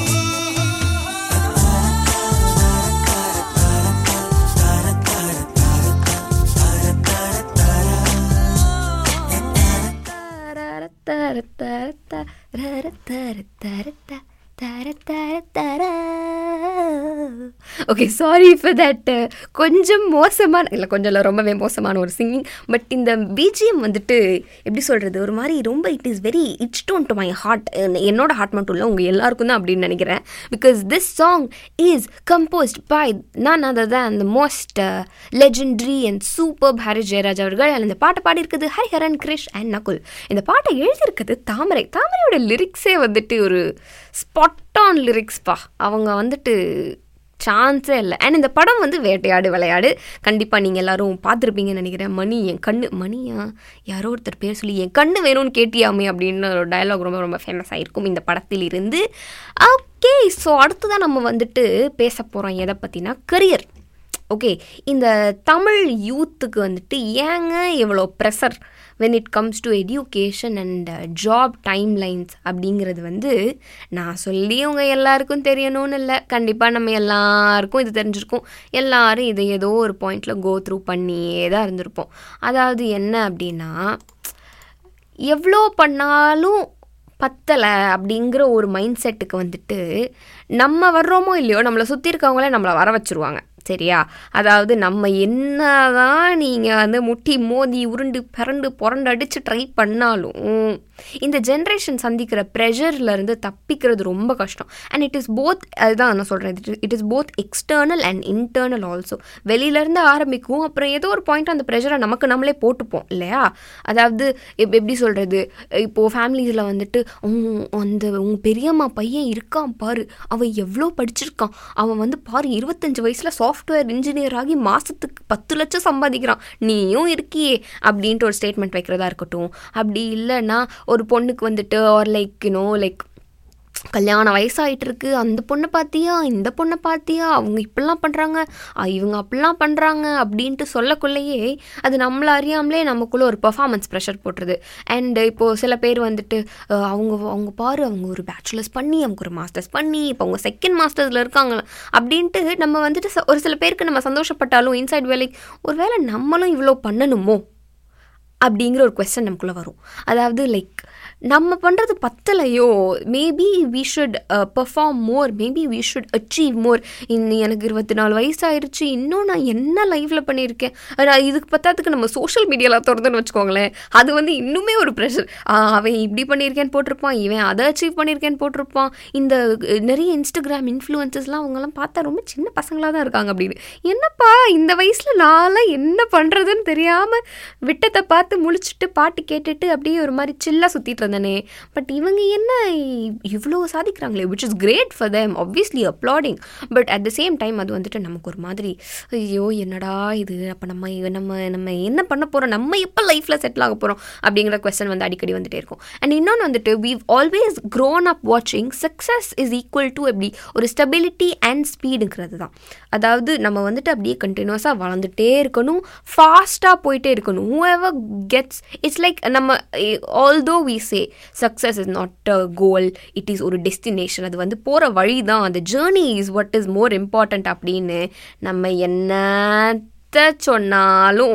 ஓகே சாரி ஃபார் தட் கொஞ்சம் மோசமான இல்லை கொஞ்சம் இல்லை ரொம்பவே மோசமான ஒரு சிங்கிங் பட் இந்த பிஜிஎம் வந்துட்டு எப்படி சொல்கிறது ஒரு மாதிரி ரொம்ப it is very it's done to my heart என்னோட ஹார்ட் மட்டும் இல்லை உங்கள் எல்லாருக்கும் தான் அப்படின்னு நினைக்கிறேன் because this song is composed by நான் அதை தான் அந்த most legendary and super Hari Jayaraj அவர்கள் and இந்த பாட்டை பாடியிருக்குது ஹரிஹரன் கிரிஷ் அண்ட் நகுல் இந்த பாட்டை எழுதியிருக்குது தாமரை தாமரையோட லிரிக்ஸே வந்துட்டு ஒரு ஸ்பாட் ஆன் லிரிக்ஸ்ப்பா அவங்க வந்துட்டு சான்ஸே இல்லை அண்ட் இந்த படம் வந்து வேட்டையாடு விளையாடு கண்டிப்பாக நீங்கள் எல்லாரும் பார்த்துருப்பீங்கன்னு நினைக்கிறேன் மணி என் கண்ணு மணியா யாரோ ஒருத்தர் பேர் சொல்லி என் கண்ணு வேணும்னு கேட்டியாமே அப்படின்னு ஒரு டயலாக் ரொம்ப ரொம்ப ஃபேமஸ் ஆகிருக்கும் இந்த படத்தில் இருந்து ஓகே ஸோ அடுத்ததான் நம்ம வந்துட்டு பேச போகிறோம் எதை பற்றினா கரியர் ஓகே இந்த தமிழ் யூத்துக்கு வந்துட்டு ஏங்க எவ்வளோ pressure when it comes to education and job timelines அப்படிங்கிறது வந்து நான் சொல்லி உங்க எல்லாருக்கும் தெரியணும்னு இல்லை கண்டிப்பாக நம்ம எல்லாருக்கும் இது தெரிஞ்சிருக்கும் எல்லாரும் இதை ஏதோ ஒரு பாயிண்டில் கோ த்ரூ பண்ணியே தான் இருந்திருப்போம் அதாவது என்ன அப்படின்னா எவ்வளோ பண்ணாலும் பத்தலை அப்படிங்கிற ஒரு மைண்ட் செட்டுக்கு வந்துட்டு நம்ம வர்றோமோ இல்லையோ நம்மளை சுற்றி இருக்கவங்களே நம்மளை வர வச்சுருவாங்க சரியா அதாவது நம்ம என்னதான் நீங்கள் வந்து முட்டி மோதி உருண்டு பிறண்டு புரண்டு அடித்து ட்ரை பண்ணாலும் இந்த ஜென்ரேஷன் சந்திக்கிற ப்ரெஷர்ல இருந்து தப்பிக்கிறது ரொம்ப கஷ்டம் அண்ட் இட் இஸ் போத் அதுதான் நான் சொல்கிறேன் it is both external and internal also வெளியிலேருந்து ஆரம்பிக்கும் அப்புறம் ஏதோ ஒரு பாயிண்ட் அந்த ப்ரெஷரை நமக்கு நம்மளே போட்டுப்போம் இல்லையா அதாவது எப் எப்படி சொல்கிறது இப்போது ஃபேமிலிஸில் வந்துட்டு உம், அந்த உங்கள் பெரியம்மா பையன் இருக்கான் பாரு அவன் எவ்வளோ படிச்சிருக்கான் அவன் வந்து பாரு இருபத்தஞ்சு வயசில் சாஃப்ட்வேர் இன்ஜினியர் ஆகி மாதத்துக்கு பத்து லட்சம் சம்பாதிக்கிறான் நீயும் இருக்கியே அப்படின்ட்டு ஒரு ஸ்டேட்மெண்ட் வைக்கிறதா இருக்கட்டும் அப்படி இல்லைன்னா ஒரு பொண்ணுக்கு வந்துட்டு ஆர் லைக் யூனோ லைக் கல்யாணம் வயசாயிட்டு இருக்கு அந்த பொண்ணை பார்த்தியா இந்த பொண்ணை பார்த்தியா அவங்க இப்படிலாம் பண்ணுறாங்க இவங்க அப்படிலாம் பண்ணுறாங்க அப்படின்ட்டு சொல்லக்குள்ளேயே அது நம்மள அறியாமலே நமக்குள்ளே ஒரு பெர்ஃபார்மன்ஸ் ப்ரெஷர் போட்டுருது அண்ட் இப்போது சில பேர் வந்துட்டு அஹ், அவங்க அவங்க பாரு அவங்க ஒரு பேச்சுலர்ஸ் பண்ணி அவங்க ஒரு மாஸ்டர்ஸ் பண்ணி இப்போ அவங்க செகண்ட் மாஸ்டர்ஸில் இருக்காங்க அப்படின்ட்டு நம்ம வந்துட்டு ச- ஒரு சில பேருக்கு நம்ம சந்தோஷப்பட்டாலும் இன்சைட் வேலை ஒரு வேளை நம்மளும் இவ்வளோ பண்ணணுமோ அப்படிங்கிற ஒரு கொஸ்டின் நமக்குள்ளே வரும் அதாவது லைக் நம்ம பண்ணுறது பத்தலையோ maybe we should perform more maybe we should achieve more இன்னும் எனக்கு இருபத்தி நாலு வயசாயிருச்சு இன்னும் நான் என்ன லைஃப்பில் பண்ணியிருக்கேன் நான் இதுக்கு பத்தாதுக்கு நம்ம சோஷியல் மீடியாவில் திறந்துன்னு வச்சுக்கோங்களேன் அது வந்து இன்னுமே ஒரு ப்ரெஷர் அவன் இப்படி பண்ணியிருக்கேன்னு போட்டிருப்பான் இவன் அதை அச்சீவ் பண்ணியிருக்கேன்னு போட்டிருப்பான் இந்த அஹ், நிறைய இன்ஸ்டாகிராம் இன்ஃப்ளூயன்சஸ்லாம் அவங்கெல்லாம் பார்த்தா ரொம்ப சின்ன பசங்களாக தான் இருக்காங்க அப்படின்னு என்னப்பா இந்த வயசில் நான்லாம் என்ன பண்ணுறதுன்னு தெரியாமல் விட்டத்தை பார்த்து முழிச்சிட்டு பாட்டு கேட்டுட்டு அப்படியே ஒரு மாதிரி சில்லாக சுற்றிட்டு இருந்தேனே பட் இவங்க என்ன இவ்வளோ சாதிக்கிறாங்களே which is great for them obviously applauding but at the same time அது வந்துட்டு நமக்கு ஒரு மாதிரி ஐயோ என்னடா இது அப்போ நம்ம நம்ம நம்ம என்ன பண்ண போகிறோம் நம்ம எப்போ லைஃப்பில் செட்டில் ஆக போகிறோம் அப்படிங்கிற கொஸ்டின் வந்து அடிக்கடி வந்துட்டே இருக்கும் அண்ட் இன்னொன்று வந்துட்டு we've ஆல்வேஸ் grown அப் வாட்சிங் சக்ஸஸ் இஸ் ஈக்குவல் டு எப்படி ஒரு ஸ்டெபிலிட்டி அண்ட் ஸ்பீடுங்கிறது தான் அதாவது நம்ம வந்துட்டு அப்படியே கண்டினியூஸாக வளர்ந்துட்டே இருக்கணும் ஃபாஸ்ட்டாக போயிட்டே இருக்கணும் whoever கெட்ஸ் இட்ஸ் லைக் நம்ம although we say success is not a goal it is ஒரு டெஸ்டினேஷன் அது வந்து போகிற வழி தான் அந்த journey is what is more important அப்படின்னு நம்ம என்னத்த சொன்னாலும்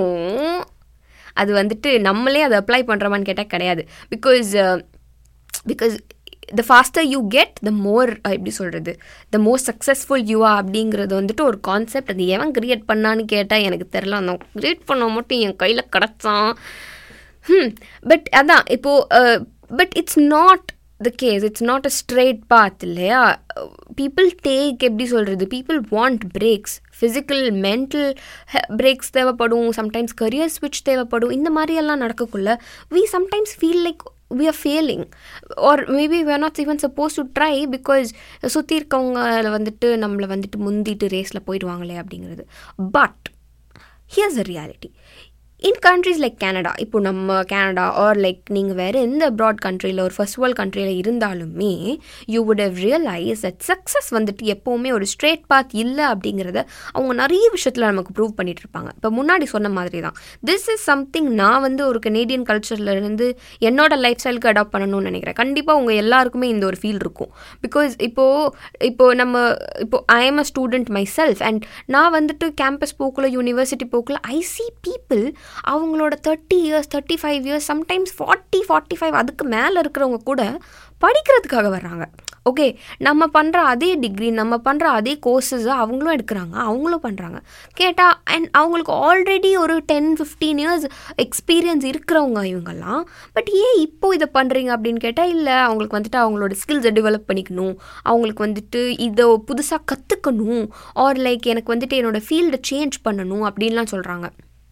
அது வந்துட்டு நம்மளே அதை அப்ளை பண்ணுறோமான்னு கேட்டால் கிடையாது because because the faster you get the more எப்படி சொல்கிறது த மோர் சக்ஸஸ்ஃபுல் யூஆ அப்படிங்கிறது வந்துட்டு ஒரு கான்செப்ட் அது எவன் கிரியேட் பண்ணான்னு கேட்டால் எனக்கு தெரில அந்த கிரியேட் பண்ண மட்டும் என் கையில் கிடச்சான் பட் அதான் இப்போது but it's not the case it's not a straight path இல்லையா பீப்புள் டேக் எப்படி சொல்கிறது people want breaks physical mental breaks தேவைப்படும் சம்டைம்ஸ் கரியர் ஸ்விட்ச் தேவைப்படும் இந்த மாதிரியெல்லாம் நடக்கக்குள்ள we sometimes feel like we are failing or maybe we are not even supposed to try because சுற்றி இருக்கவங்க வந்துட்டு நம்மளை வந்துட்டு முந்திட்டு ரேஸில் போயிடுவாங்களே அப்படிங்கிறது but here's a reality in countries like Canada இப்போ நம்ம கனடா ஆர் லைக் நீங்கள் வேறு எந்த அப்ராட் கண்ட்ரியில் ஒரு ஃபர்ஸ்ட் வேர்ல்ட் கண்ட்ரியில் இருந்தாலுமே you would have realise that success வந்துட்டு எப்போவுமே ஒரு ஸ்ட்ரெயிட் பாத் இல்லை அப்படிங்கிறத அவங்க நிறைய விஷயத்தில் நமக்கு ப்ரூவ் பண்ணிட்டு இருப்பாங்க இப்போ முன்னாடி சொன்ன மாதிரி தான் திஸ் இஸ் சம்திங் நான் வந்து ஒரு கனேடியன் கல்ச்சரில் இருந்து என்னோட லைஃப் ஸ்டைலுக்கு அடாப்ட் பண்ணணும்னு நினைக்கிறேன் கண்டிப்பாக உங்கள் எல்லாருக்குமே இந்த ஒரு ஃபீல் இருக்கும் பிகாஸ் இப்போது இப்போது நம்ம இப்போ I am a student myself and நான் வந்துட்டு கேம்பஸ் போக்குள்ள யூனிவர்சிட்டி போக்குள்ள ஐ சி பீப்புள் அவங்களோட thirty years thirty five years sometimes forty forty five அதுக்கு மேலே இருக்கிறவங்க கூட படிக்கிறதுக்காக வர்றாங்க ஓகே நம்ம பண்ணுற அதே டிகிரி நம்ம பண்ணுற அதே கோர்சஸை அவங்களும் எடுக்கிறாங்க அவங்களும் பண்ணுறாங்க கேட்டால் அண்ட் அவங்களுக்கு ஆல்ரெடி ஒரு டென் ஃபிஃப்டீன் இயர்ஸ் எக்ஸ்பீரியன்ஸ் இருக்கிறவங்க இவங்கெல்லாம் பட் ஏன் இப்போ இதை பண்ணுறீங்க அப்படின்னு கேட்டால் இல்லை அவங்களுக்கு வந்துட்டு அவங்களோட ஸ்கில்ஸை டெவலப் பண்ணிக்கணும் அவங்களுக்கு வந்துட்டு இதை புதுசாக கற்றுக்கணும் ஆர் லைக் எனக்கு வந்துட்டு என்னோடய ஃபீல்டை சேஞ்ச் பண்ணணும் அப்படின்லாம் சொல்கிறாங்க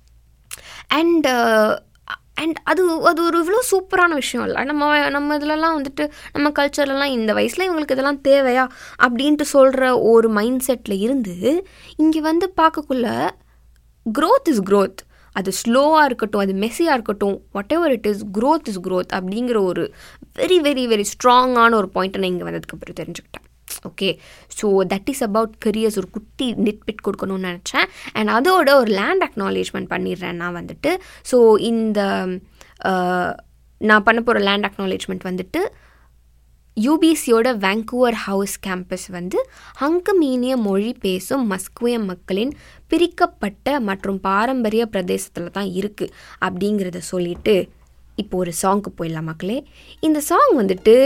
அண்ட் அண்ட் அது அது ஒரு இவ்வளோ சூப்பரான விஷயம் இல்லை நம்ம நம்ம இதுலலாம் வந்துட்டு நம்ம கல்ச்சர்லலாம் இந்த வயசில் இவங்களுக்கு இதெல்லாம் தேவையா அப்படின்ட்டு சொல்கிற ஒரு மைண்ட் செட்டில் இருந்து இங்கே வந்து பார்க்கக்குள்ள growth இஸ் growth அது ஸ்லோவாக இருக்கட்டும் அது மெஸ்ஸியாக இருக்கட்டும் whatever it is growth is growth அப்படிங்கிற ஒரு வெரி வெரி வெரி ஸ்ட்ராங்கான ஒரு பாயிண்ட்டை நான் இங்கே வந்ததுக்கப்புறம் தெரிஞ்சுக்கிட்டேன் okay so that is about careers ஒரு குட்டி நிட்பிட் கொடுக்கணும்னு நினச்சேன் அண்ட் அதோட ஒரு லேண்ட் அக்னாலேஜ்மெண்ட் பண்ணிடுறேன் நான் வந்துட்டு ஸோ இந்த அஹ், நான் பண்ண போகிற லேண்ட் அக்னாலேஜ்மெண்ட் வந்துட்டு யூபிசியோட வேங்கூவர் ஹவுஸ் கேம்பஸ் வந்து ஹங்கமீனிய மொழி பேசும் மஸ்குய மக்களின் பிரிக்கப்பட்ட மற்றும் பாரம்பரிய பிரதேசத்தில் தான் இருக்குது அப்படிங்கிறத சொல்லிட்டு இப்போ ஒரு சாங்க்கு போயிடலாம் மக்களே இந்த சாங் வந்துட்டு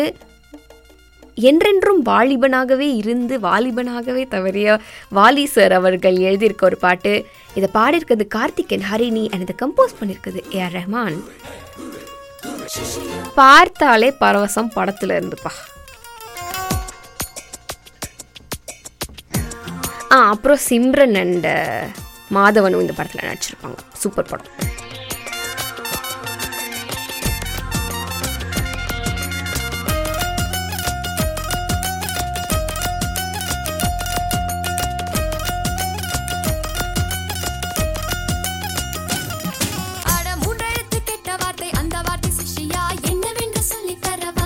என்றென்றும் வாலிபனாகவே இருந்து வாலிபனாகவே தவறிய வாலி சார் அவர்கள் எழுதியிருக்க ஒரு பாட்டு இதை பாடியிருக்கிறது கார்த்திகன் ஹரிணி and இதை கம்போஸ் பண்ணியிருக்கிறது ஏ ஆர் ரஹ்மான் பார்த்தாலே பரவசம் படத்துல இருந்துப்பா ஆ அப்புறம் சிம்ரன் அண்ட் மாதவனும் இந்த படத்தில் நடிச்சிருப்பாங்க சூப்பர் படம் அட மூன்றெழுத்து கெட்ட வார்த்தை அந்த வார்த்தை சிஷ்யா என்னவென்று சொல்லித் தரவா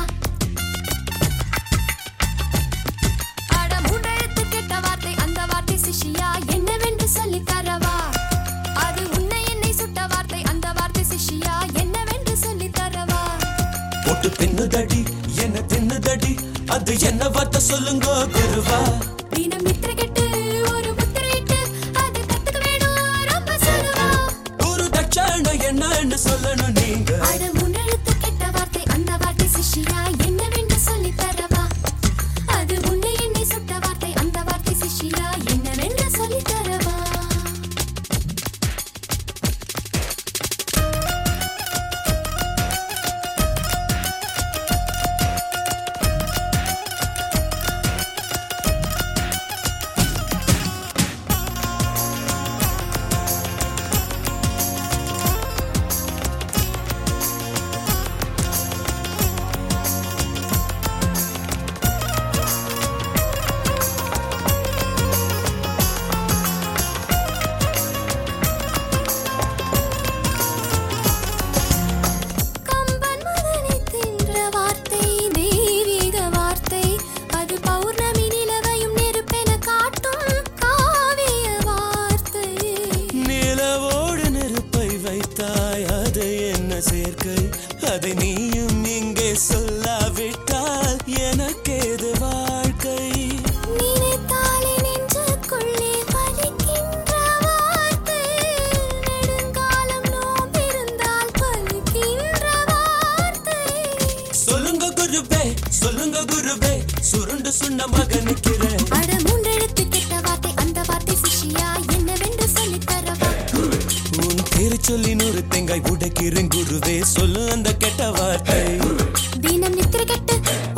அட மூன்றெழுத்து கெட்ட வார்த்தை அந்த வார்த்தை சிஷ்யா என்னவென்று சொல்லித் தரவா அது உன்னை என்னை சுட்ட வார்த்தை அந்த வார்த்தை சிஷ்யா என்னவென்று சொல்லித் தரவா போட்டு தின்னுதடி என்ன தின்னுதடி அது என்ன வார்த்தை சொல்லுங்க குருவா தினம் நித்திரை கெட்டு ஒரு முத்திரையிட்டு அது கத்துக்க வேணும் ரொம்ப சொல்லுவா ஒரு தட்சாண என்னன்னு சொல்லணும் நீங்க அட முன்னெழுத்து கெட்ட வார்த்தை அந்த வார்த்தை சிஷ்யா என்னவென்று சொல்லித் தரவா அது உன்னை என்னை சுட்ட வார்த்தை அந்த வார்த்தை சிஷ்யா என்னவென்று சொல்லித் தரவா கம்பன் மகனை தின்ற வார்த்தை தெய்வீக வார்த்தை அது பௌர்ணமி நிலவையும் நெருப்பென காட்டும் காவிய வார்த்தை நிலவோடு நெருப்பை வைத்தாய் அது என்ன சேர்க்கை அதை நீயும் இங்கே சொல்லாவிட்டால் எனக்கேது வாழ்க்கை நினைத்தாலே நெஞ்சுக்குள்ளே வலிக்கின்ற வார்த்தை நெடுங்காலம் நோம்பிருந்தால் பலிக்கின்ற வார்த்தை சொல்லுங்க குருவே சொல்லுங்க குருவே சுருண்டு சுண்ண மகனுக்கிறேன் அட மூன்றெழுத்து கெட்ட வார்த்தை அந்த வார்த்தை சிஷ்யா என்னவென்று சொல்லித் தரவா உன் பேரு சொல்லி நூறு தேங்காய் உடைக்கிறேன் குருவே சொல்லு அந்த கெட்ட வார்த்தை தினம் நித்திரை கெட்டு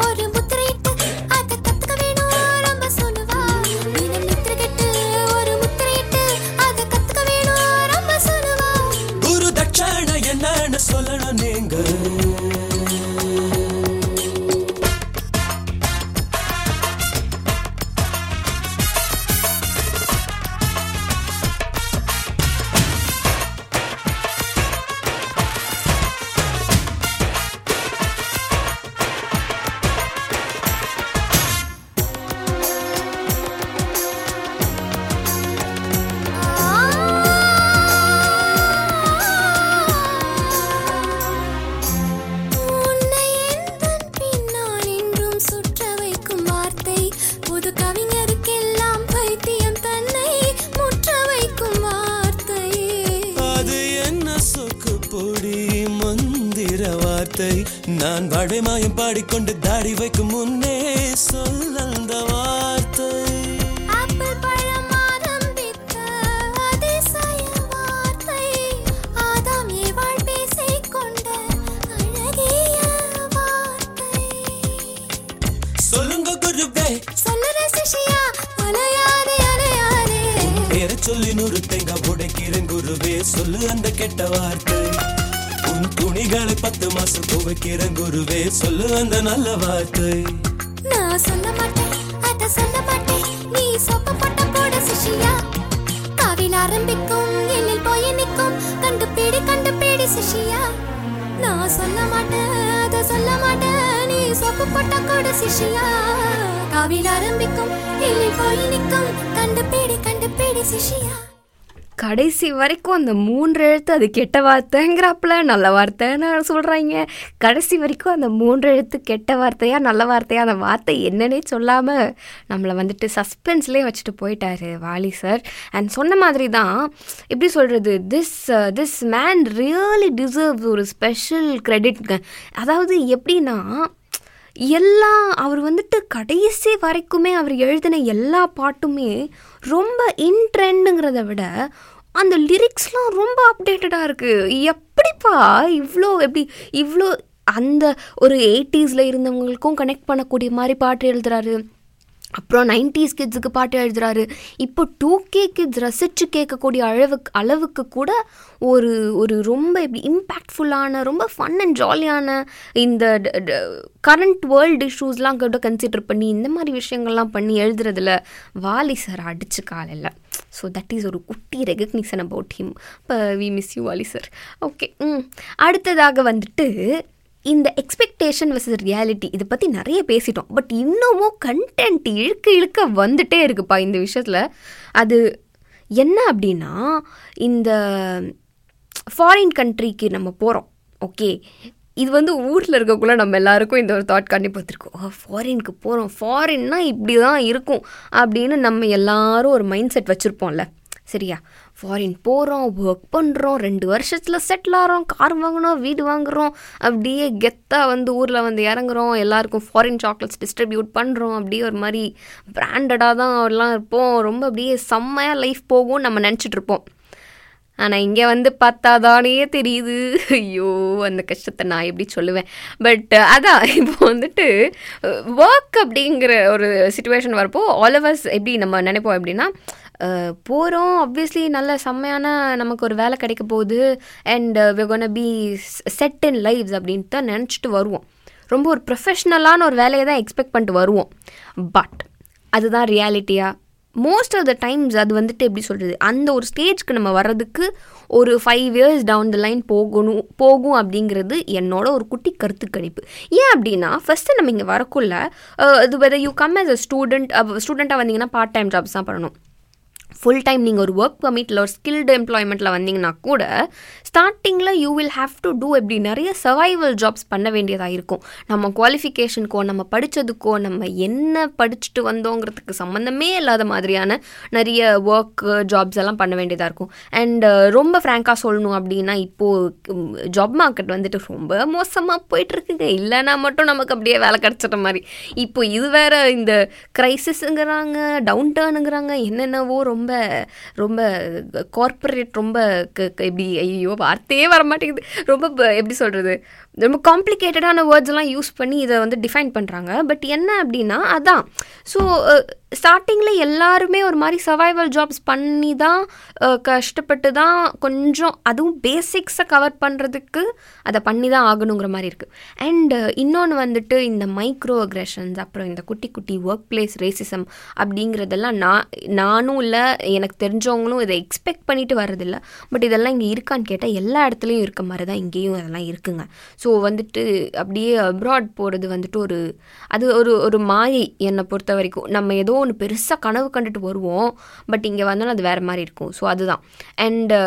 நான் வாழைமாயம் பாடிக்கொண்டு தாடி வைக்கும் முன்னே சொல் அந்த வார்த்தை ஆப்பிள் பழம் ஆரம்பித்த அதிசய வார்த்தை ஆதாம் ஏவாள் பேசிக்கொண்ட அழகிய வார்த்தை சொல்லுங்க குருவே சொல்லுற சிஷியா அலையாதே அலையாதே பேரை சொல்லி நூறு தேங்காய் உடைக்கிறேன் குருவே சொல்லு அந்த கெட்ட வார்த்தை உன் துணிகளை பத்து மாசம் துவைக்கிறேன் குருவே சொல்லு அந்த நல்ல வார்த்தை நான் சொல்ல மாட்டேன் அத சொல்ல மாட்டேன் நீ சொப்ப போட்ட போட சிஷியா காவில் ஆரம்பிக்கும் எண்ணில் போய் நிற்கும் கண்டுபிடி கண்டுபிடி சிஷியா நான் சொல்ல மாட்டேன் அத சொல்ல மாட்டேன் நீ சொப்பு போட்ட கூட சிஷியா காவில் ஆரம்பிக்கும் எண்ணில் போய் நிற்கும் கண்டுபிடி கண்டுபிடி சிஷியா கடைசி வரைக்கும் அந்த மூன்று எழுத்து அது கெட்ட வார்த்தைங்கிறாப்புல நல்ல வார்த்தைன்னு சொல்கிறாங்க கடைசி வரைக்கும் அந்த மூன்று எழுத்து கெட்ட வார்த்தையா நல்ல வார்த்தையா அந்த வார்த்தை என்னன்னே சொல்லாமல் நம்மளை வந்துட்டு சஸ்பென்ஸ்லேயே வச்சுட்டு போயிட்டாரு வாலி சார் அண்ட் சொன்ன மாதிரி தான் எப்படி சொல்கிறது this this man really deserve ஒரு ஸ்பெஷல் கிரெடிட்ங்க அதாவது எப்படின்னா எல்லா அவர் வந்துட்டு கடைசி வரைக்குமே அவர் எழுதின எல்லா பாட்டுமே ரொம்ப இன்ட்ரெண்டுங்கிறத விட அந்த லிரிக்ஸ்லாம் ரொம்ப அப்டேட்டடாக இருக்குது எப்படிப்பா இவ்வளோ எப்படி இவ்வளோ அந்த ஒரு எயிட்டிஸில் இருந்தவங்களுக்கும் கனெக்ட் பண்ணக்கூடிய மாதிரி பாட்டு எழுதுறாரு அப்புறம் நைன்டிஸ் கிட்ஸுக்கு பாட்டு எழுதுறாரு இப்போ டூ கே கிட்ஸ் ரசித்து கேட்கக்கூடிய அளவுக்கு அளவுக்கு கூட ஒரு ஒரு ரொம்ப இப்படி இம்பேக்ட்ஃபுல்லான ரொம்ப ஃபன் அண்ட் ஜாலியான இந்த கரண்ட் வேர்ல்டு இஷ்யூஸ்லாம் கூட கன்சிடர் பண்ணி இந்த மாதிரி விஷயங்கள்லாம் பண்ணி எழுதுறதுல வாலி சார் அடிச்சு காலையில் ஸோ தட் இஸ் ஒரு குட்டி ரெகக்னிஷன் அபவுட் ஹிம் இப்போ we miss you Vaali sir okay hmm அடுத்ததாக வந்துட்டு இந்த எக்ஸ்பெக்டேஷன் வர்சஸ் ரியாலிட்டி இதை பற்றி நிறைய பேசிட்டோம் பட் இன்னமும் கண்டென்ட் இழுக்க இழுக்க வந்துட்டே இருக்குப்பா இந்த விஷயத்தில் அது என்ன அப்படின்னா இந்த ஃபாரின் கண்ட்ரிக்கு நம்ம போகிறோம் ஓகே இது வந்து ஊரில் இருக்கக்குள்ள நம்ம எல்லாருக்கும் இந்த ஒரு தாட் கண்டிப்பாக வந்திருக்கும் ஓ ஃபாரினுக்கு போகிறோம் ஃபாரின்னா இப்படி தான் இருக்கும் அப்படின்னு நம்ம எல்லாரும் ஒரு மைண்ட் செட் வச்சுருப்போம்ல சரியா ஃபாரின் போகிறோம் ஒர்க் பண்ணுறோம் ரெண்டு வருஷத்தில் செட்டில் ஆகிறோம் கார் வாங்குறோம் வீடு வாங்குகிறோம் அப்படியே கெத்தாக வந்து ஊரில் வந்து இறங்குறோம் எல்லாருக்கும் ஃபாரின் சாக்லேட்ஸ் டிஸ்ட்ரிபியூட் பண்ணுறோம் அப்படியே ஒரு மாதிரி பிராண்டடாக தான் எல்லாம் இருப்போம் ரொம்ப அப்படியே செம்மையாக லைஃப் போகும் நம்ம நினச்சிட்டு இருப்போம் ஆனால் இங்கே வந்து பார்த்தாதானே தெரியுது ஐயோ அந்த கஷ்டத்தை நான் எப்படி சொல்லுவேன் பட் அதான் இப்போ வந்துட்டு ஒர்க் அப்படிங்கிற ஒரு சுச்சுவேஷன் வரப்போ ஆல் of us எப்படி நம்ம நினைப்போம் எப்படின்னா போகிறோம் ஆப்வியஸ்லி நல்ல செம்மையான நமக்கு ஒரு வேலை கிடைக்க போகுது and we're gonna be set in lives அப்படின்ட்டு தான் நினச்சிட்டு வருவோம் ரொம்ப ஒரு ப்ரொஃபஷ்னலான ஒரு வேலையை தான் எக்ஸ்பெக்ட் பண்ணிட்டு வருவோம் பட் அதுதான் ரியாலிட்டியா மோஸ்ட் ஆஃப் த டைம்ஸ் அது வந்துட்டு எப்படி சொல்கிறது அந்த ஒரு ஸ்டேஜ்க்கு நம்ம வர்றதுக்கு ஒரு five years down the line போகணும் போகும் அப்படிங்கிறது என்னோட ஒரு குட்டி கருத்து கணிப்பு ஏன் அப்படின்னா ஃபஸ்ட்டு நம்ம இங்கே வரக்குள்ள அஹ், இது whether you come as a student ஸ்டூடெண்ட்டாக வந்தீங்கன்னா பார்ட் டைம் ஜாப்ஸ் தான் பண்ணணும் ஃபுல் டைம் நீங்கள் ஒரு ஒர்க் பர்மிட்டில் ஒரு ஸ்கில்டு எம்ப்ளாய்மெண்ட்டில் வந்தீங்கன்னா கூட ஸ்டார்டிங்கில் you will have to do எப்படி நிறைய சர்வைவல் ஜாப்ஸ் பண்ண வேண்டியதாக இருக்கும் நம்ம குவாலிஃபிகேஷனுக்கோ நம்ம படித்ததுக்கோ நம்ம என்ன படிச்சுட்டு வந்தோங்கிறதுக்கு சம்மந்தமே இல்லாத மாதிரியான நிறைய ஒர்க் ஜாப்ஸ் எல்லாம் பண்ண வேண்டியதாக இருக்கும் அண்ட் ரொம்ப ஃப்ராங்காக சொல்லணும் அப்படின்னா இப்போது ஜாப் மார்க்கெட் வந்துட்டு ரொம்ப மோசமாக போயிட்டுருக்குங்க இல்லைன்னா மட்டும் நமக்கு அப்படியே வேலை கிடச்சிட்ட மாதிரி இப்போ இது வேற இந்த க்ரைசிஸுங்கிறாங்க டவுன் டேர்னுங்கிறாங்க என்னென்னவோ ரொம்ப ரொம்ப கார்ப்பரேட் ரொம்ப க- க- எப்படி ஐயோ வார்த்தையே வர மாட்டேங்குது ரொம்ப ப- எப்படி சொல்கிறது ரொம்ப காம்ப்ளிகேட்டடான வேர்ட்ஸ் எல்லாம் யூஸ் பண்ணி இதை வந்து டிஃபைன் பண்ணுறாங்க பட் என்ன அப்படின்னா அதான் ஸோ ஸ்டார்டிங்கில் எல்லாருமே ஒரு மாதிரி சர்வைவல் ஜாப்ஸ் பண்ணி தான் அஹ், கஷ்டப்பட்டு தான் கொஞ்சம் அதுவும் பேசிக்ஸை கவர் பண்ணுறதுக்கு அதை பண்ணி தான் ஆகணுங்கிற மாதிரி இருக்குது அண்ட் இன்னொன்று வந்துட்டு இந்த மைக்ரோ அக்ரெஷன்ஸ் அப்புறம் இந்த குட்டி குட்டி ஒர்க் பிளேஸ் ரேசிசம் அப்படிங்கிறதெல்லாம் நான் நானும் இல்லை எனக்கு தெரிஞ்சவங்களும் இதை எக்ஸ்பெக்ட் பண்ணிட்டு வர்றதில்ல பட் இதெல்லாம் இங்கே இருக்கான்னு கேட்டால் எல்லா இடத்துலையும் இருக்க மாதிரி தான் இங்கேயும் அதெல்லாம் இருக்குங்க ஸோ வந்துட்டு அப்படியே அப்ராட் போகிறது வந்துட்டு ஒரு அது ஒரு ஒரு மாயை என்னை பொறுத்த வரைக்கும் நம்ம ஏதோ ஒன்று பெருசாக கனவு கண்டுட்டு வருவோம் பட் இங்கே வந்தாலும் அது வேறு மாதிரி இருக்கும் ஸோ அதுதான் அண்டு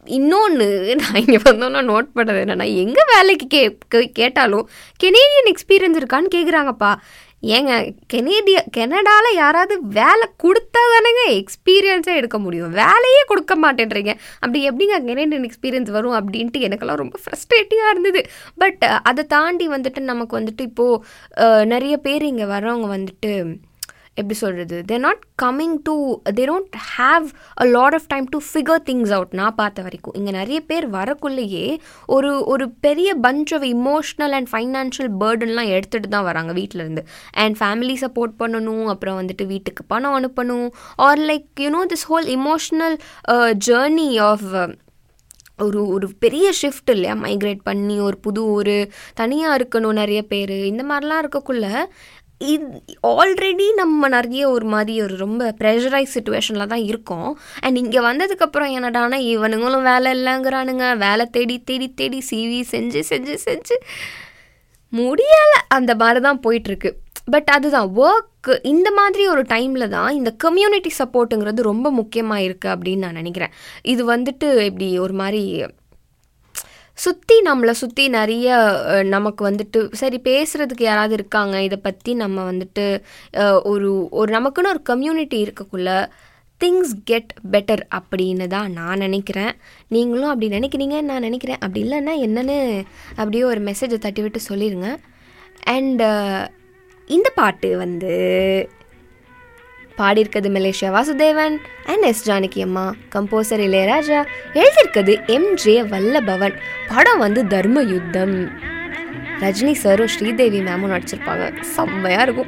இன்னொன்று நான் இங்கே வந்தோன்னா நோட் பண்ணது என்னென்னா எங்கே வேலைக்கு கே கே- கேட்டாலும் கெனேடியன் எக்ஸ்பீரியன்ஸ் இருக்கான்னு கேட்குறாங்கப்பா ஏங்க கெனேடிய கெனடாவில் யாராவது வேலை கொடுத்தா தானேங்க எக்ஸ்பீரியன்ஸே எடுக்க முடியும் வேலையே கொடுக்க மாட்டேன்றீங்க அப்படி எப்படிங்க கெனேடியன் எக்ஸ்பீரியன்ஸ் வரும் அப்படின்ட்டு எனக்கெல்லாம் ரொம்ப ஃப்ரஸ்ட்ரேட்டிங்காக இருந்தது பட் அதை தாண்டி வந்துட்டு நமக்கு வந்துட்டு இப்போது நிறைய பேர் இங்கே வர்றவங்க வந்துட்டு எப்படி சொல்கிறது they're not coming to they don't have a lot of time to figure things out நான் பார்த்த வரைக்கும் இங்கே நிறைய பேர் வரக்குள்ளேயே ஒரு ஒரு பெரிய punch of emotional and financial பேர்டன்லாம் எடுத்துகிட்டு தான் வராங்க வீட்டிலேருந்து அண்ட் ஃபேமிலி சப்போர்ட் பண்ணணும் அப்புறம் வந்துட்டு வீட்டுக்கு பணம் அனுப்பணும் or like you know this whole emotional journey of ஒரு ஒரு பெரிய ஷிஃப்ட் இல்லையா மைக்ரேட் பண்ணி ஒரு புது ஒரு தனியாக இருக்கணும் நிறைய பேர் இந்த மாதிரிலாம் இருக்கக்குள்ள இது ஆல்ரெடி நம்ம நிறைய ஒரு மாதிரி ஒரு ரொம்ப ப்ரெஷரைஸ் சுச்சுவேஷனில் தான் இருக்கோம் அண்ட் இங்கே வந்ததுக்கப்புறம் என்னடானா இவனுங்களும் வேலை இல்லைங்கிறானுங்க வேலை தேடி தேடி தேடி சிவி செஞ்சு செஞ்சு செஞ்சு முடியலை அந்த மாதிரி தான் போயிட்டுருக்கு பட் அதுதான் ஒர்க் இந்த மாதிரி ஒரு டைமில் தான் இந்த கம்யூனிட்டி சப்போர்ட்டுங்கிறது ரொம்ப முக்கியமாக இருக்குது அப்படின்னு நான் நினைக்கிறேன் இது வந்துட்டு இப்படி ஒரு மாதிரி சுற்றி நம்மளை சுற்றி நிறைய அஹ், நமக்கு வந்துட்டு சரி பேசுகிறதுக்கு யாராவது இருக்காங்க இதை பற்றி நம்ம வந்துட்டு அஹ், ஒரு ஒரு நமக்குன்னு ஒரு கம்யூனிட்டி இருக்கக்குள்ள திங்ஸ் கெட் பெட்டர் அப்படின்னு தான் நான் நினைக்கிறேன் நீங்களும் அப்படி நினைக்கிறீங்கன்னு நான் நினைக்கிறேன் அப்படி இல்லைன்னா என்னன்னு அப்படியே ஒரு மெசேஜை தட்டி விட்டு சொல்லிடுங்க அண்ட் இந்த பாட்டு வந்து பாடியிருக்கிறது Malaysia Vasudevan and S Janaki அம்மா கம்போசர் இளையராஜா எழுதியிருக்கிறது எம் ஜே வல்லபவன் படம் வந்து தர்ம யுத்தம் ரஜினி சாரும் ஸ்ரீதேவி மேமும் நடிச்சிருப்பாங்க செம்மையாக இருக்கும்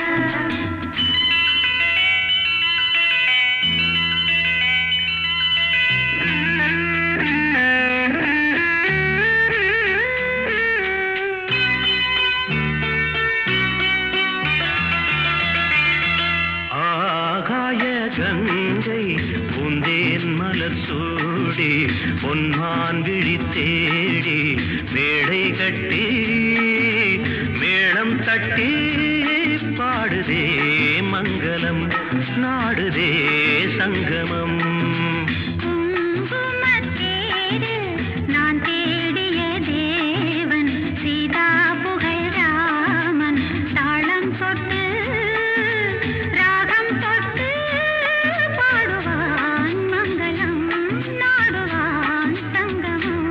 ஆகாய கங்கை பூந்தேன் மலர் சூடி பொன்மான் விழி தேடி மேடை கட்டி மேளம் தட்டி பாடுதே மங்களம் நாடுதே சங்கமம் நான் தேடிய தேவன் சீதா புகழ் ராமன் தாளம் தொட்டு ராகம் தொட்டு பாடுவான் மங்களம் நாடுவான் சங்கமம்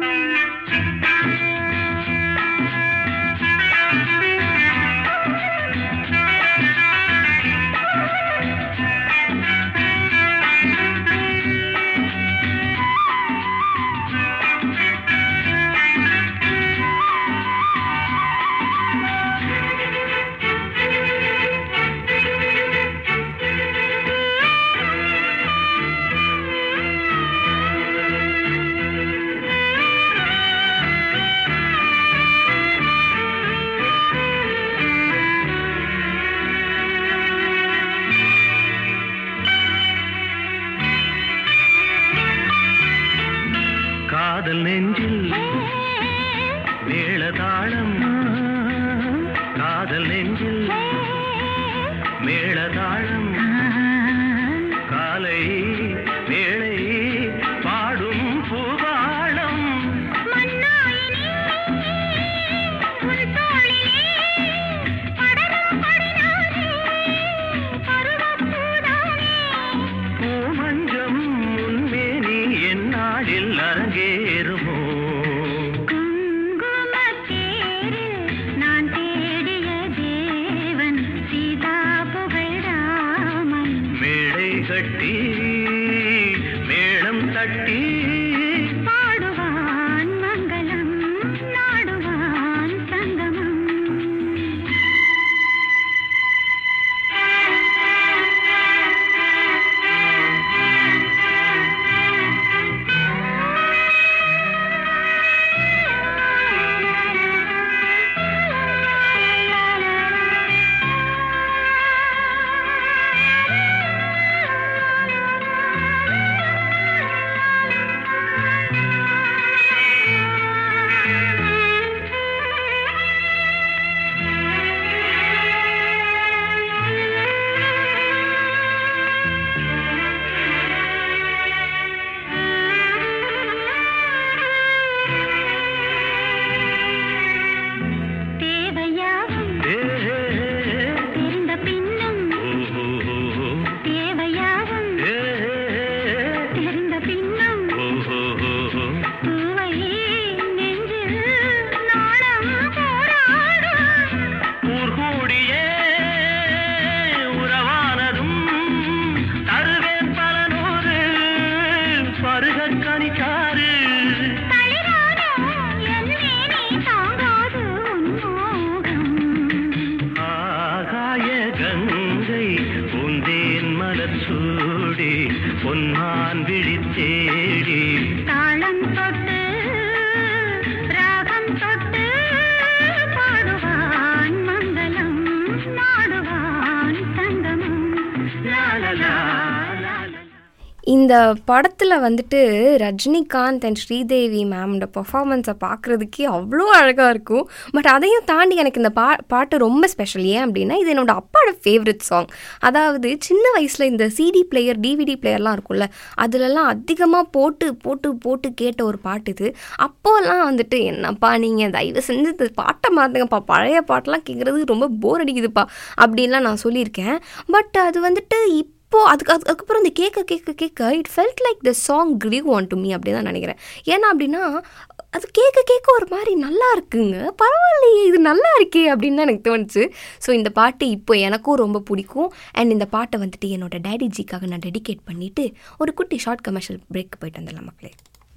காதல் நெஞ்சில் மேளதாளம் காதல் நெஞ்சில் மேளதாளம் காலை வேளை பாடும் பூபாளம் பூமஞ்சம் முன்மேனி எந்நாளில் அரங்கேறுமோ நான் தேடிய தேவன் சீதா புகழ் இந்த படத்தில் வந்துட்டு ரஜினிகாந்த் அண்ட் ஸ்ரீதேவி மேமோட பர்ஃபார்மன்ஸை பார்க்குறதுக்கே அவ்வளோ அழகாக இருக்கும் பட் அதையும் தாண்டி எனக்கு இந்த பா பாட்டு ரொம்ப ஸ்பெஷல் ஏன் அப்படின்னா இது என்னோட அப்பாவோட ஃபேவரட் சாங் அதாவது சின்ன வயசில் இந்த சிடி பிளேயர் டிவிடி பிளேயர்லாம் இருக்கும்ல அதுலலாம் அதிகமாக போட்டு போட்டு போட்டு கேட்ட ஒரு பாட்டு இது அப்போல்லாம் வந்துட்டு என்னப்பா நீங்கள் தயவு செஞ்சு இந்த பாட்டை மாற்றுங்கப்பா பழைய பாட்டெலாம் கேட்குறது ரொம்ப போர் அடிக்குதுப்பா அப்படின்லாம் நான் சொல்லியிருக்கேன் பட் அது வந்துட்டு இப்போ அதுக்கு அதுக்கு அதுக்கப்புறம் இந்த கேட்க கேட்க கேட்க it felt like the song grew on to me அப்படி தான் நினைக்கிறேன் ஏன்னா அப்படின்னா அது கேட்க கேட்க ஒரு மாதிரி நல்லா இருக்குங்க பரவாயில்லையே இது நல்லா இருக்கே அப்படின்னு தான் எனக்கு தோணுச்சு ஸோ இந்த பாட்டு இப்போ எனக்கும் ரொம்ப பிடிக்கும் அண்ட் இந்த பாட்டை வந்துட்டு என்னோட டேடி ஜிக்காக நான் டெடிகேட் பண்ணிவிட்டு ஒரு குட்டி ஷார்ட் கமர்ஷியல் பிரேக் போயிட்டு வந்துடலாம் மக்களே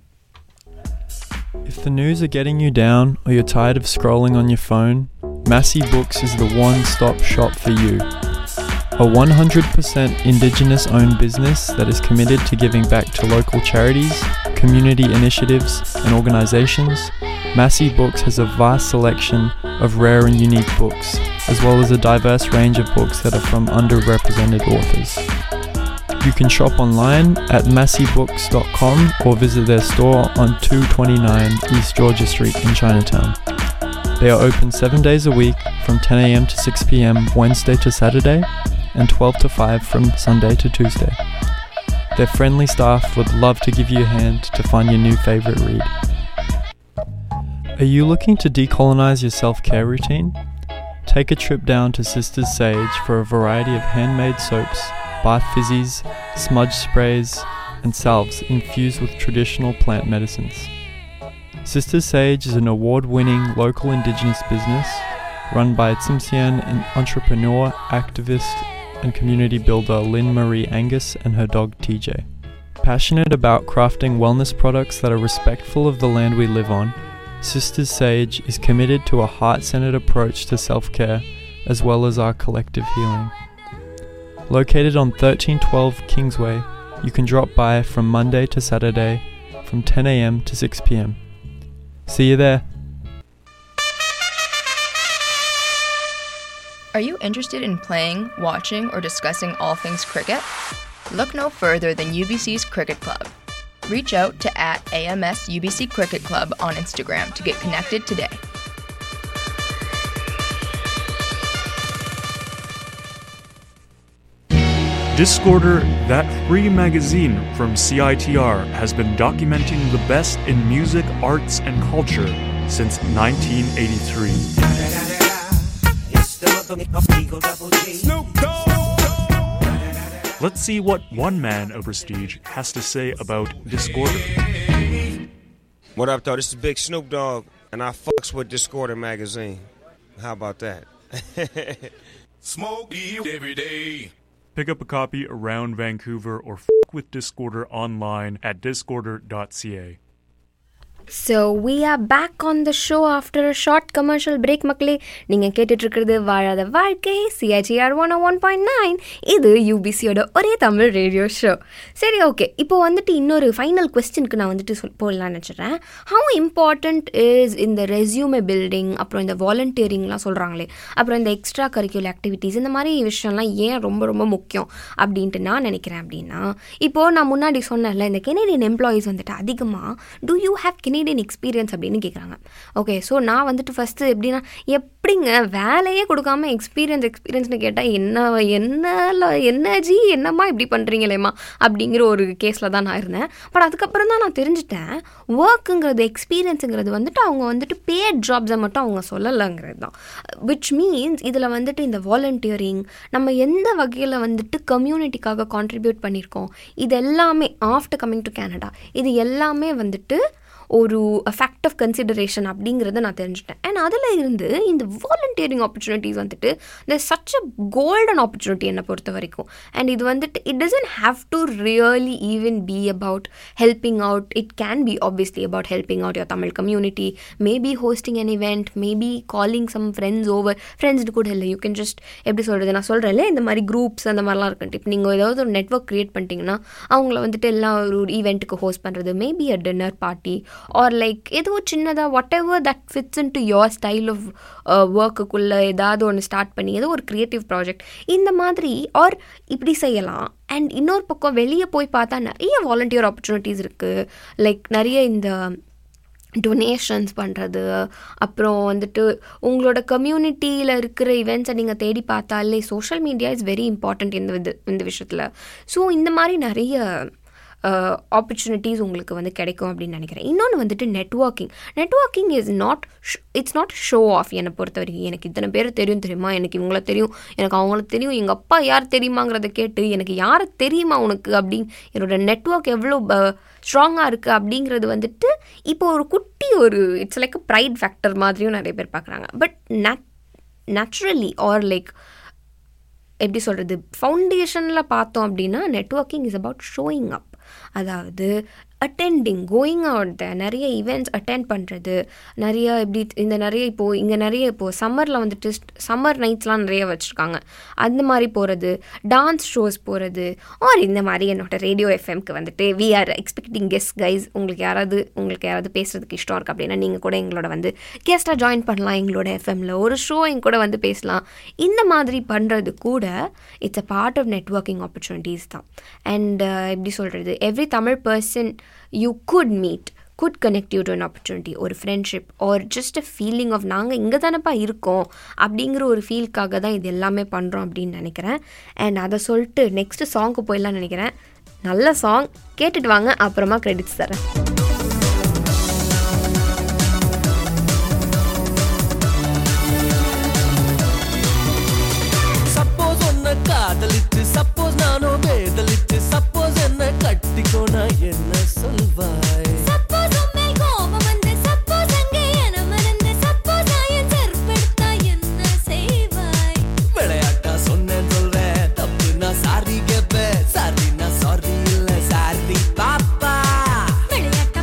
If the news are getting you down or you're tired of scrolling on your phone, Massey Books is the one stop shop for you. A 100% Indigenous owned business that is committed to giving back to local charities, community initiatives, and organizations, Massey Books has a vast selection of rare and unique books, as well as a diverse range of books that are from underrepresented authors. You can shop online at masseybooks.com or visit their store on 229 East Georgia Street in Chinatown. They are open seven days a week from 10am to 6pm Wednesday to Saturday and 12 to 5 from Sunday to Tuesday. Their friendly staff would love to give you a hand to find your new favorite read. Are you looking to decolonize your self care routine? Take a trip down to Sisters Sage for a variety of handmade soaps, bath fizzies, smudge sprays, and salves infused with traditional plant medicines. Sisters Sage is an award winning local indigenous business run by Tsimshian an entrepreneur, activist, and community builder Lynn Marie Angus and her dog TJ. Passionate about crafting wellness products that are respectful of the land we live on, Sisters Sage is committed to a heart centered approach to self care as well as our collective healing. Located on 1312 Kingsway, you can drop by from Monday to Saturday from 10am to 6pm. See you there. Are you interested in playing, watching, or discussing all things cricket? Look no further than UBC's Cricket Club. Reach out to at AMS UBC Cricket Club on Instagram to get connected today. Discorder, that free magazine from CITR, has been documenting the best in music, arts, and culture since 1983. Let's see what one man of prestige has to say about Discorder. What up, though? This is Big Snoop Dogg, and I fucks with Discorder magazine. How about that? Smoke weed every day. Pick up a copy around Vancouver or f with Discorder online at discorder.ca. So we are back on the show after a short commercial break மக்களே நீங்கள் கேட்டுட்ருக்கிறது வாழாத வாழ்க்கை CIGR one one point nine இது யூபிசியோட ஒரே Tamil radio show சரி okay இப்போ வந்துட்டு இன்னொரு ஃபைனல் கொஸ்டினுக்கு நான் வந்துட்டு சொல் போடலான்னு நினச்சிட்றேன் ஹவு இம்பார்ட்டண்ட் இஸ் இந்த ரெஸ்யூமே பில்டிங் அப்புறம் இந்த வாலண்டியரிங்லாம் சொல்கிறாங்களே அப்புறம் இந்த எக்ஸ்ட்ரா கரிக்குலர் ஆக்டிவிட்டீஸ் இந்த மாதிரி விஷயம்லாம் ஏன் ரொம்ப ரொம்ப முக்கியம் அப்படின்ட்டு நான் நினைக்கிறேன் அப்படின்னா இப்போது நான் முன்னாடி சொன்னேன்ல இந்த கெனடியன் எம்ப்ளாயீஸ் வந்துட்டு அதிகமாக do you have Canadian experience அப்படின்னு கேட்குறாங்க ஓகே ஸோ நான் வந்துட்டு ஃபஸ்ட்டு எப்படின்னா எப்படிங்க வேலையே கொடுக்காம எக்ஸ்பீரியன்ஸ் எக்ஸ்பீரியன்ஸ்னு கேட்டால் என்ன என்ன என்ன ஜி என்னம்மா இப்படி பண்ணுறீங்களேம்மா அப்படிங்கிற ஒரு கேஸில் தான் நான் இருந்தேன் பட் அதுக்கப்புறம் தான் நான் தெரிஞ்சுட்டேன் ஒர்க்குங்கிறது எக்ஸ்பீரியன்ஸுங்கிறது வந்துட்டு அவங்க வந்துட்டு பேட் ஜாப்ஸை மட்டும் அவங்க சொல்லலைங்கிறது தான் விச் மீன்ஸ் இதில் வந்துட்டு இந்த வாலண்டியரிங் நம்ம எந்த வகையில் வந்துட்டு கம்யூனிட்டிக்காக கான்ட்ரிபியூட் பண்ணியிருக்கோம் இது எல்லாமே ஆஃப்டர் கம்மிங் டு கேனடா இது எல்லாமே வந்துட்டு ஒரு ஃபேக்ட் ஆஃப் கன்சிடரேஷன் அப்படிங்கிறத நான் தெரிஞ்சுட்டேன் அண்ட் அதில் இருந்து இந்த வாலண்டியரிங் ஆப்பர்ச்சுனிட்டிஸ் வந்துட்டு the such a golden opportunity என்னை பொறுத்த வரைக்கும் அண்ட் இது வந்துட்டு it doesn't have to really even be about helping out it can be obviously about helping out your Tamil community maybe hosting an event maybe calling some friends over ஃப்ரெண்ட்ஸ்னு கூட இல்லை you can just எப்படி சொல்கிறது நான் சொல்கிறேன்ல இந்த மாதிரி groups அந்த மாதிரிலாம் இருக்குன்ட்டு இப்போ நீங்கள் ஏதாவது ஒரு நெட்ஒர்க் க்ரியேட் பண்ணிட்டீங்கன்னா அவங்கள வந்துட்டு எல்லாம் ஒரு ஈவெண்ட்டுக்கு ஹோஸ்ட் பண்ணுறது maybe a dinner party or like ஏதோ சின்னதாக whatever that fits in to your style of ஒர்க்குக்குள்ளே ஏதாவது ஒன்று ஸ்டார்ட் பண்ணி ஏதோ ஒரு க்ரியேட்டிவ் ப்ராஜெக்ட் இந்த மாதிரி ஆர் இப்படி செய்யலாம் அண்ட் இன்னொரு பக்கம் வெளியே போய் பார்த்தா நிறைய வாலண்டியர் ஆப்பர்ச்சுனிட்டிஸ் இருக்குது லைக் நிறைய இந்த டொனேஷன்ஸ் பண்ணுறது அப்புறம் வந்துட்டு உங்களோட கம்யூனிட்டியில் இருக்கிற இவெண்ட்ஸை நீங்கள் தேடி பார்த்தாலே social media is very important இந்த இது இந்த விஷயத்தில் ஸோ இந்த மாதிரி நிறைய ஆப்பர்ச்சுனிட்டிஸ் உங்களுக்கு வந்து கிடைக்கும் அப்படின்னு நினைக்கிறேன் இன்னொன்று வந்துட்டு networking networking is not it's not show off என்னை பொறுத்த வரைக்கும் எனக்கு இத்தனை பேர் தெரியும் தெரியுமா எனக்கு இவங்கள தெரியும் எனக்கு அவங்கள தெரியும் எங்கள் அப்பா யார் தெரியுமாங்கிறத கேட்டு எனக்கு யாரை தெரியுமா உனக்கு அப்படின்னு என்னோட நெட்ஒர்க் எவ்வளோ ஸ்ட்ராங்காக இருக்குது அப்படிங்கிறது வந்துட்டு இப்போ ஒரு குட்டி ஒரு it's like a pride factor மாதிரியும் நிறைய பேர் பார்க்குறாங்க but not naturally or like எப்படி சொல்கிறது ஃபவுண்டேஷனில் பார்த்தோம் அப்படின்னா networking is about showing up அதாவது அட்டெண்டிங் கோயிங் அவுட் த நிறைய ஈவெண்ட்ஸ் அட்டெண்ட் பண்ணுறது நிறைய இப்படி இந்த நிறைய இப்போது இங்கே நிறைய இப்போது சம்மரில் வந்துட்டு சம்மர் நைட்ஸ்லாம் நிறைய வச்சுருக்காங்க அந்த மாதிரி போகிறது டான்ஸ் ஷோஸ் போகிறது ஆர் இந்த மாதிரி என்னோட ரேடியோ எஃப்எம்க்கு வந்துட்டு we are expecting guest guys உங்களுக்கு யாராவது உங்களுக்கு யாராவது பேசுகிறதுக்கு இஷ்டம் இருக்குது அப்படின்னா நீங்கள் கூட எங்களோட வந்து கெஸ்ட்டாக ஜாயின் பண்ணலாம் எங்களோட எஃப்எம்மில் ஒரு ஷோ எங்க கூட வந்து பேசலாம் இந்த மாதிரி பண்ணுறது கூட it's a part of networking opportunities தான் அண்ட் எப்படி சொல்கிறது every Tamil person you could meet could connect you to an opportunity ஒரு friendship or just a feeling of நாங்கள் இங்கே தானேப்பா இருக்கோம் அப்படிங்கிற ஒரு ஃபீல்க்காக தான் இது எல்லாமே பண்ணுறோம் அப்படின்னு நினைக்கிறேன் அண்ட் அதை சொல்லிட்டு நெக்ஸ்ட்டு சாங்க்கு போயிடலாம்னு நினைக்கிறேன் நல்ல சாங் கேட்டுட்டு வாங்க அப்புறமா கிரெடிட்ஸ் தரேன் சப்போஸ் உன்னை காதலிச்சு சப்போஸ் நானும் வேதலிச்சு சப்போஸ் என்ன கட்டிக்கோனா என்ன சொல்வாய் சப்போஸ் உன்மேல் கோபம் வந்து சப்போஸ் அங்கே என மறந்து சப்போஸ் ஆயன் செருப்படுத்தா என்ன செய்வாய் விளையாட்டா சொன்னேன் சொல்றேன் தப்பு நான் சாரி கேப்பேன் சாரி நான் சாரி இல்ல சாரி பாப்பா விளையாட்டா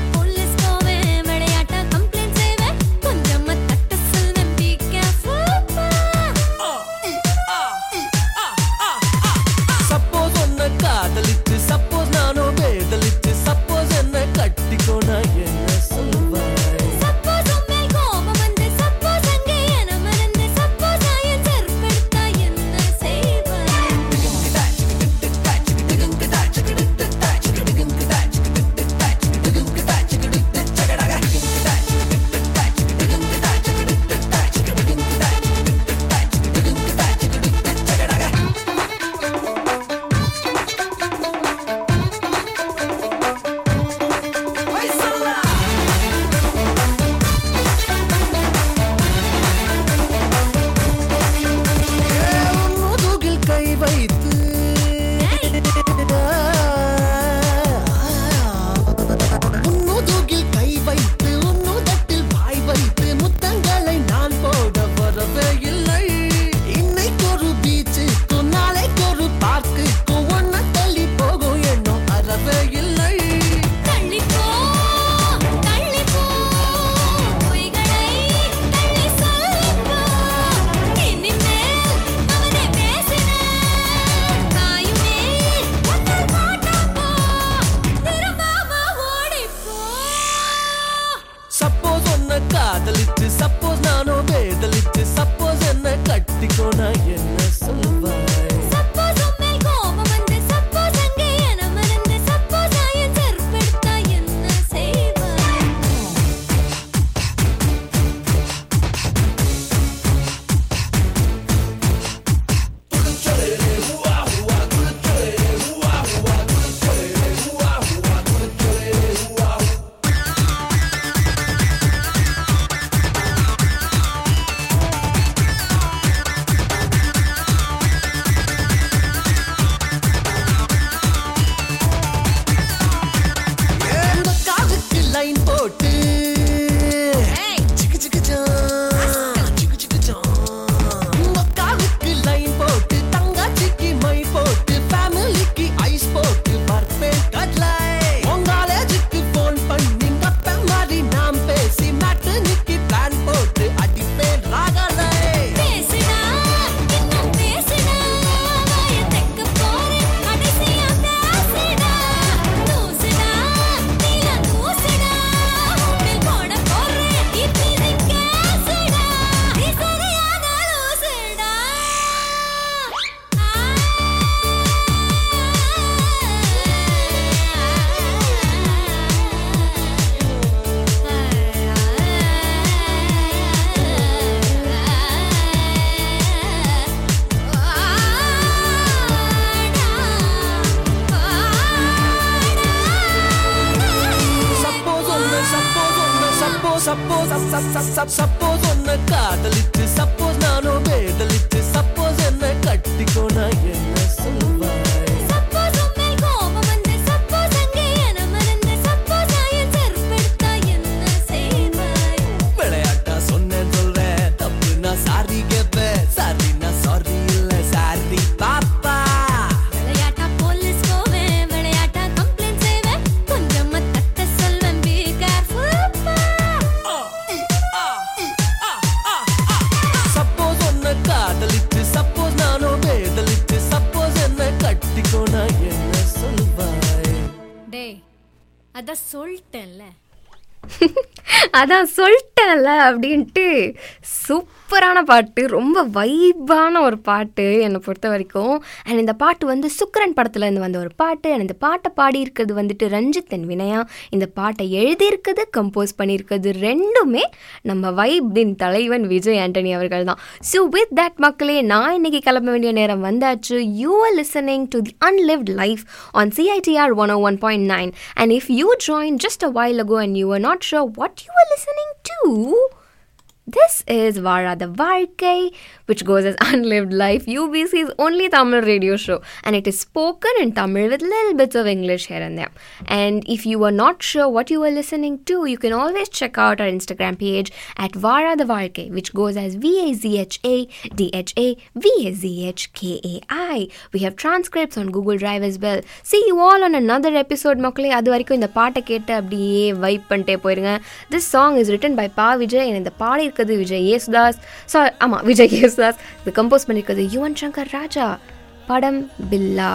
சப்போஸ் ஒன்ன காதலிச்சு சப்போஸ் நானும் வேதலிச்சு சப்போஸ் என்ன கட்டிக்கோ நான் என்ன சொல்வாய் சப்போஸ் உன்மேல் கோபம் வந்து சப்போஸ் அங்கே என மறந்து சப்போஸ் ஆயன் செருப்பெடுத்தா என்ன செய்வாய் விளையாட்டா சொன்னேன் சொல்றேன் தப்பு நான் சாரி கேப்பேன் சாரி நான் சாரி இல்ல சாரி பாப்பா விளையாட்டா போலீஸ் போவேன் விளையாட்டா கம்ப்ளைண்ட் செய்வேன் கொஞ்சம் தட்ட சொல்வேன் பி கேர்ஃபுல் சப்போஸ் ஒன்ன காதலிச்சு சப்போஸ் நானும் வேதலிச்சு சப்போஸ் என்ன கட்டிக்கோ நான் என்ன சொல்வாய் டேய் அதான் சொல்லிட்டேன்ல அதான் சொல்லிட்டேன்ல அப்படின்ட்டு சூப்பரான பாட்டு ரொம்ப வைபான ஒரு பாட்டு என்னை பொறுத்த வரைக்கும் அண்ட் இந்த பாட்டு வந்து சுக்கரன் படத்துல இருந்து வந்த ஒரு பாட்டு அண்ட் இந்த பாட்டை பாடியிருக்கிறது வந்துட்டு ரஞ்சித் அண்ட் வினயா இந்த பாட்டை எழுதியிருக்கிறது கம்போஸ் பண்ணியிருக்கிறது ரெண்டுமே நம்ம வைப்பின் தலைவன் விஜய் ஆண்டனி அவர்கள் தான் ஸோ வித் தட் மக்களே நான் இன்னைக்கு கிளம்ப வேண்டிய நேரம் வந்தாச்சு you are listening to the unlived life on CITR one o one point nine and if you join just a while ago and you were not sure what you were listening to, this is Vara the Varkai, which goes as Unlived Life, UBC's only Tamil radio show, and it is spoken in Tamil with little bits of English here and there. And if you were not sure what you were listening to, you can always check out our Instagram page at Vara the Varkai, which goes as V A Z H A D H A V A Z H K A I. We have transcripts on Google Drive as well. See you all on another episode, மக்களே அது வரைக்கும் இந்த பாட்டை கேட்டு அப்படியே vibe பண்ணிட்டே போயிருங்க this song is written by Pa Vijay and இந்த பாடி இருக்கிறது விஜய் யேசுதாஸ் சாரி ஆமாம் விஜய் யேசுதாஸ் இது கம்போஸ் பண்ணியிருக்கிறது யுவன் சங்கர் ராஜா படம் பில்லா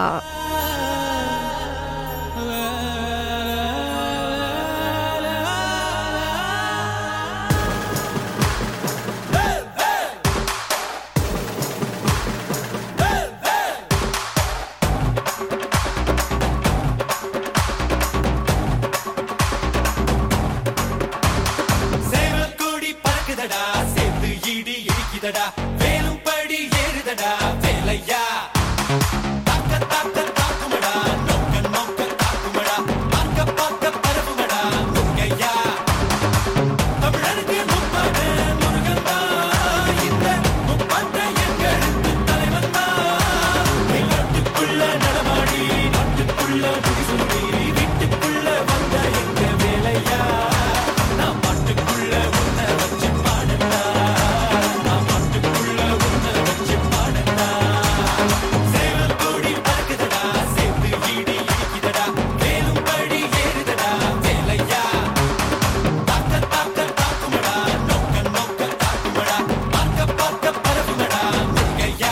சேவல் கொடி பறக்குதடா சேர்த்து இடி இடிக்குதடா வேலும் படி ஏறுதடா வேலையா தாக்க தாக்க தாக்குமடா நோக்க நோக்க தாக்குமடா பார்க்க பார்க்க பரப்புமடா முருகையா தமிழருக்கு முப்பாடு முருகன் தான் இந்த முப்பாட்டை எங்களுக்கு தலைவன் தான் நாட்டுக்குள்ள நடமாடி நாட்டுக்குள்ள முடிசூடி வீட்டுக்குள்ள வந்த எங்க வேலையா நான் பாட்டுக்குள்ள உன்னை வச்சு பாடட்டா நான் பாட்டுக்குள்ள உன்னை வச்சு பாடட்டா சேவல் கொடி பறக்குதடா சேர்த்து இடி இடிக்குதடா வேலும் படி ஏறுதடா வேலையா தாக்க தாக்க தாக்குமடா நோக்க நோக்க தாக்குமடா பார்க்க பார்க்க பரவுமடா முருகையா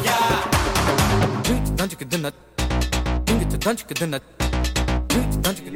Don't you get the nut? You get the don't you get the nut?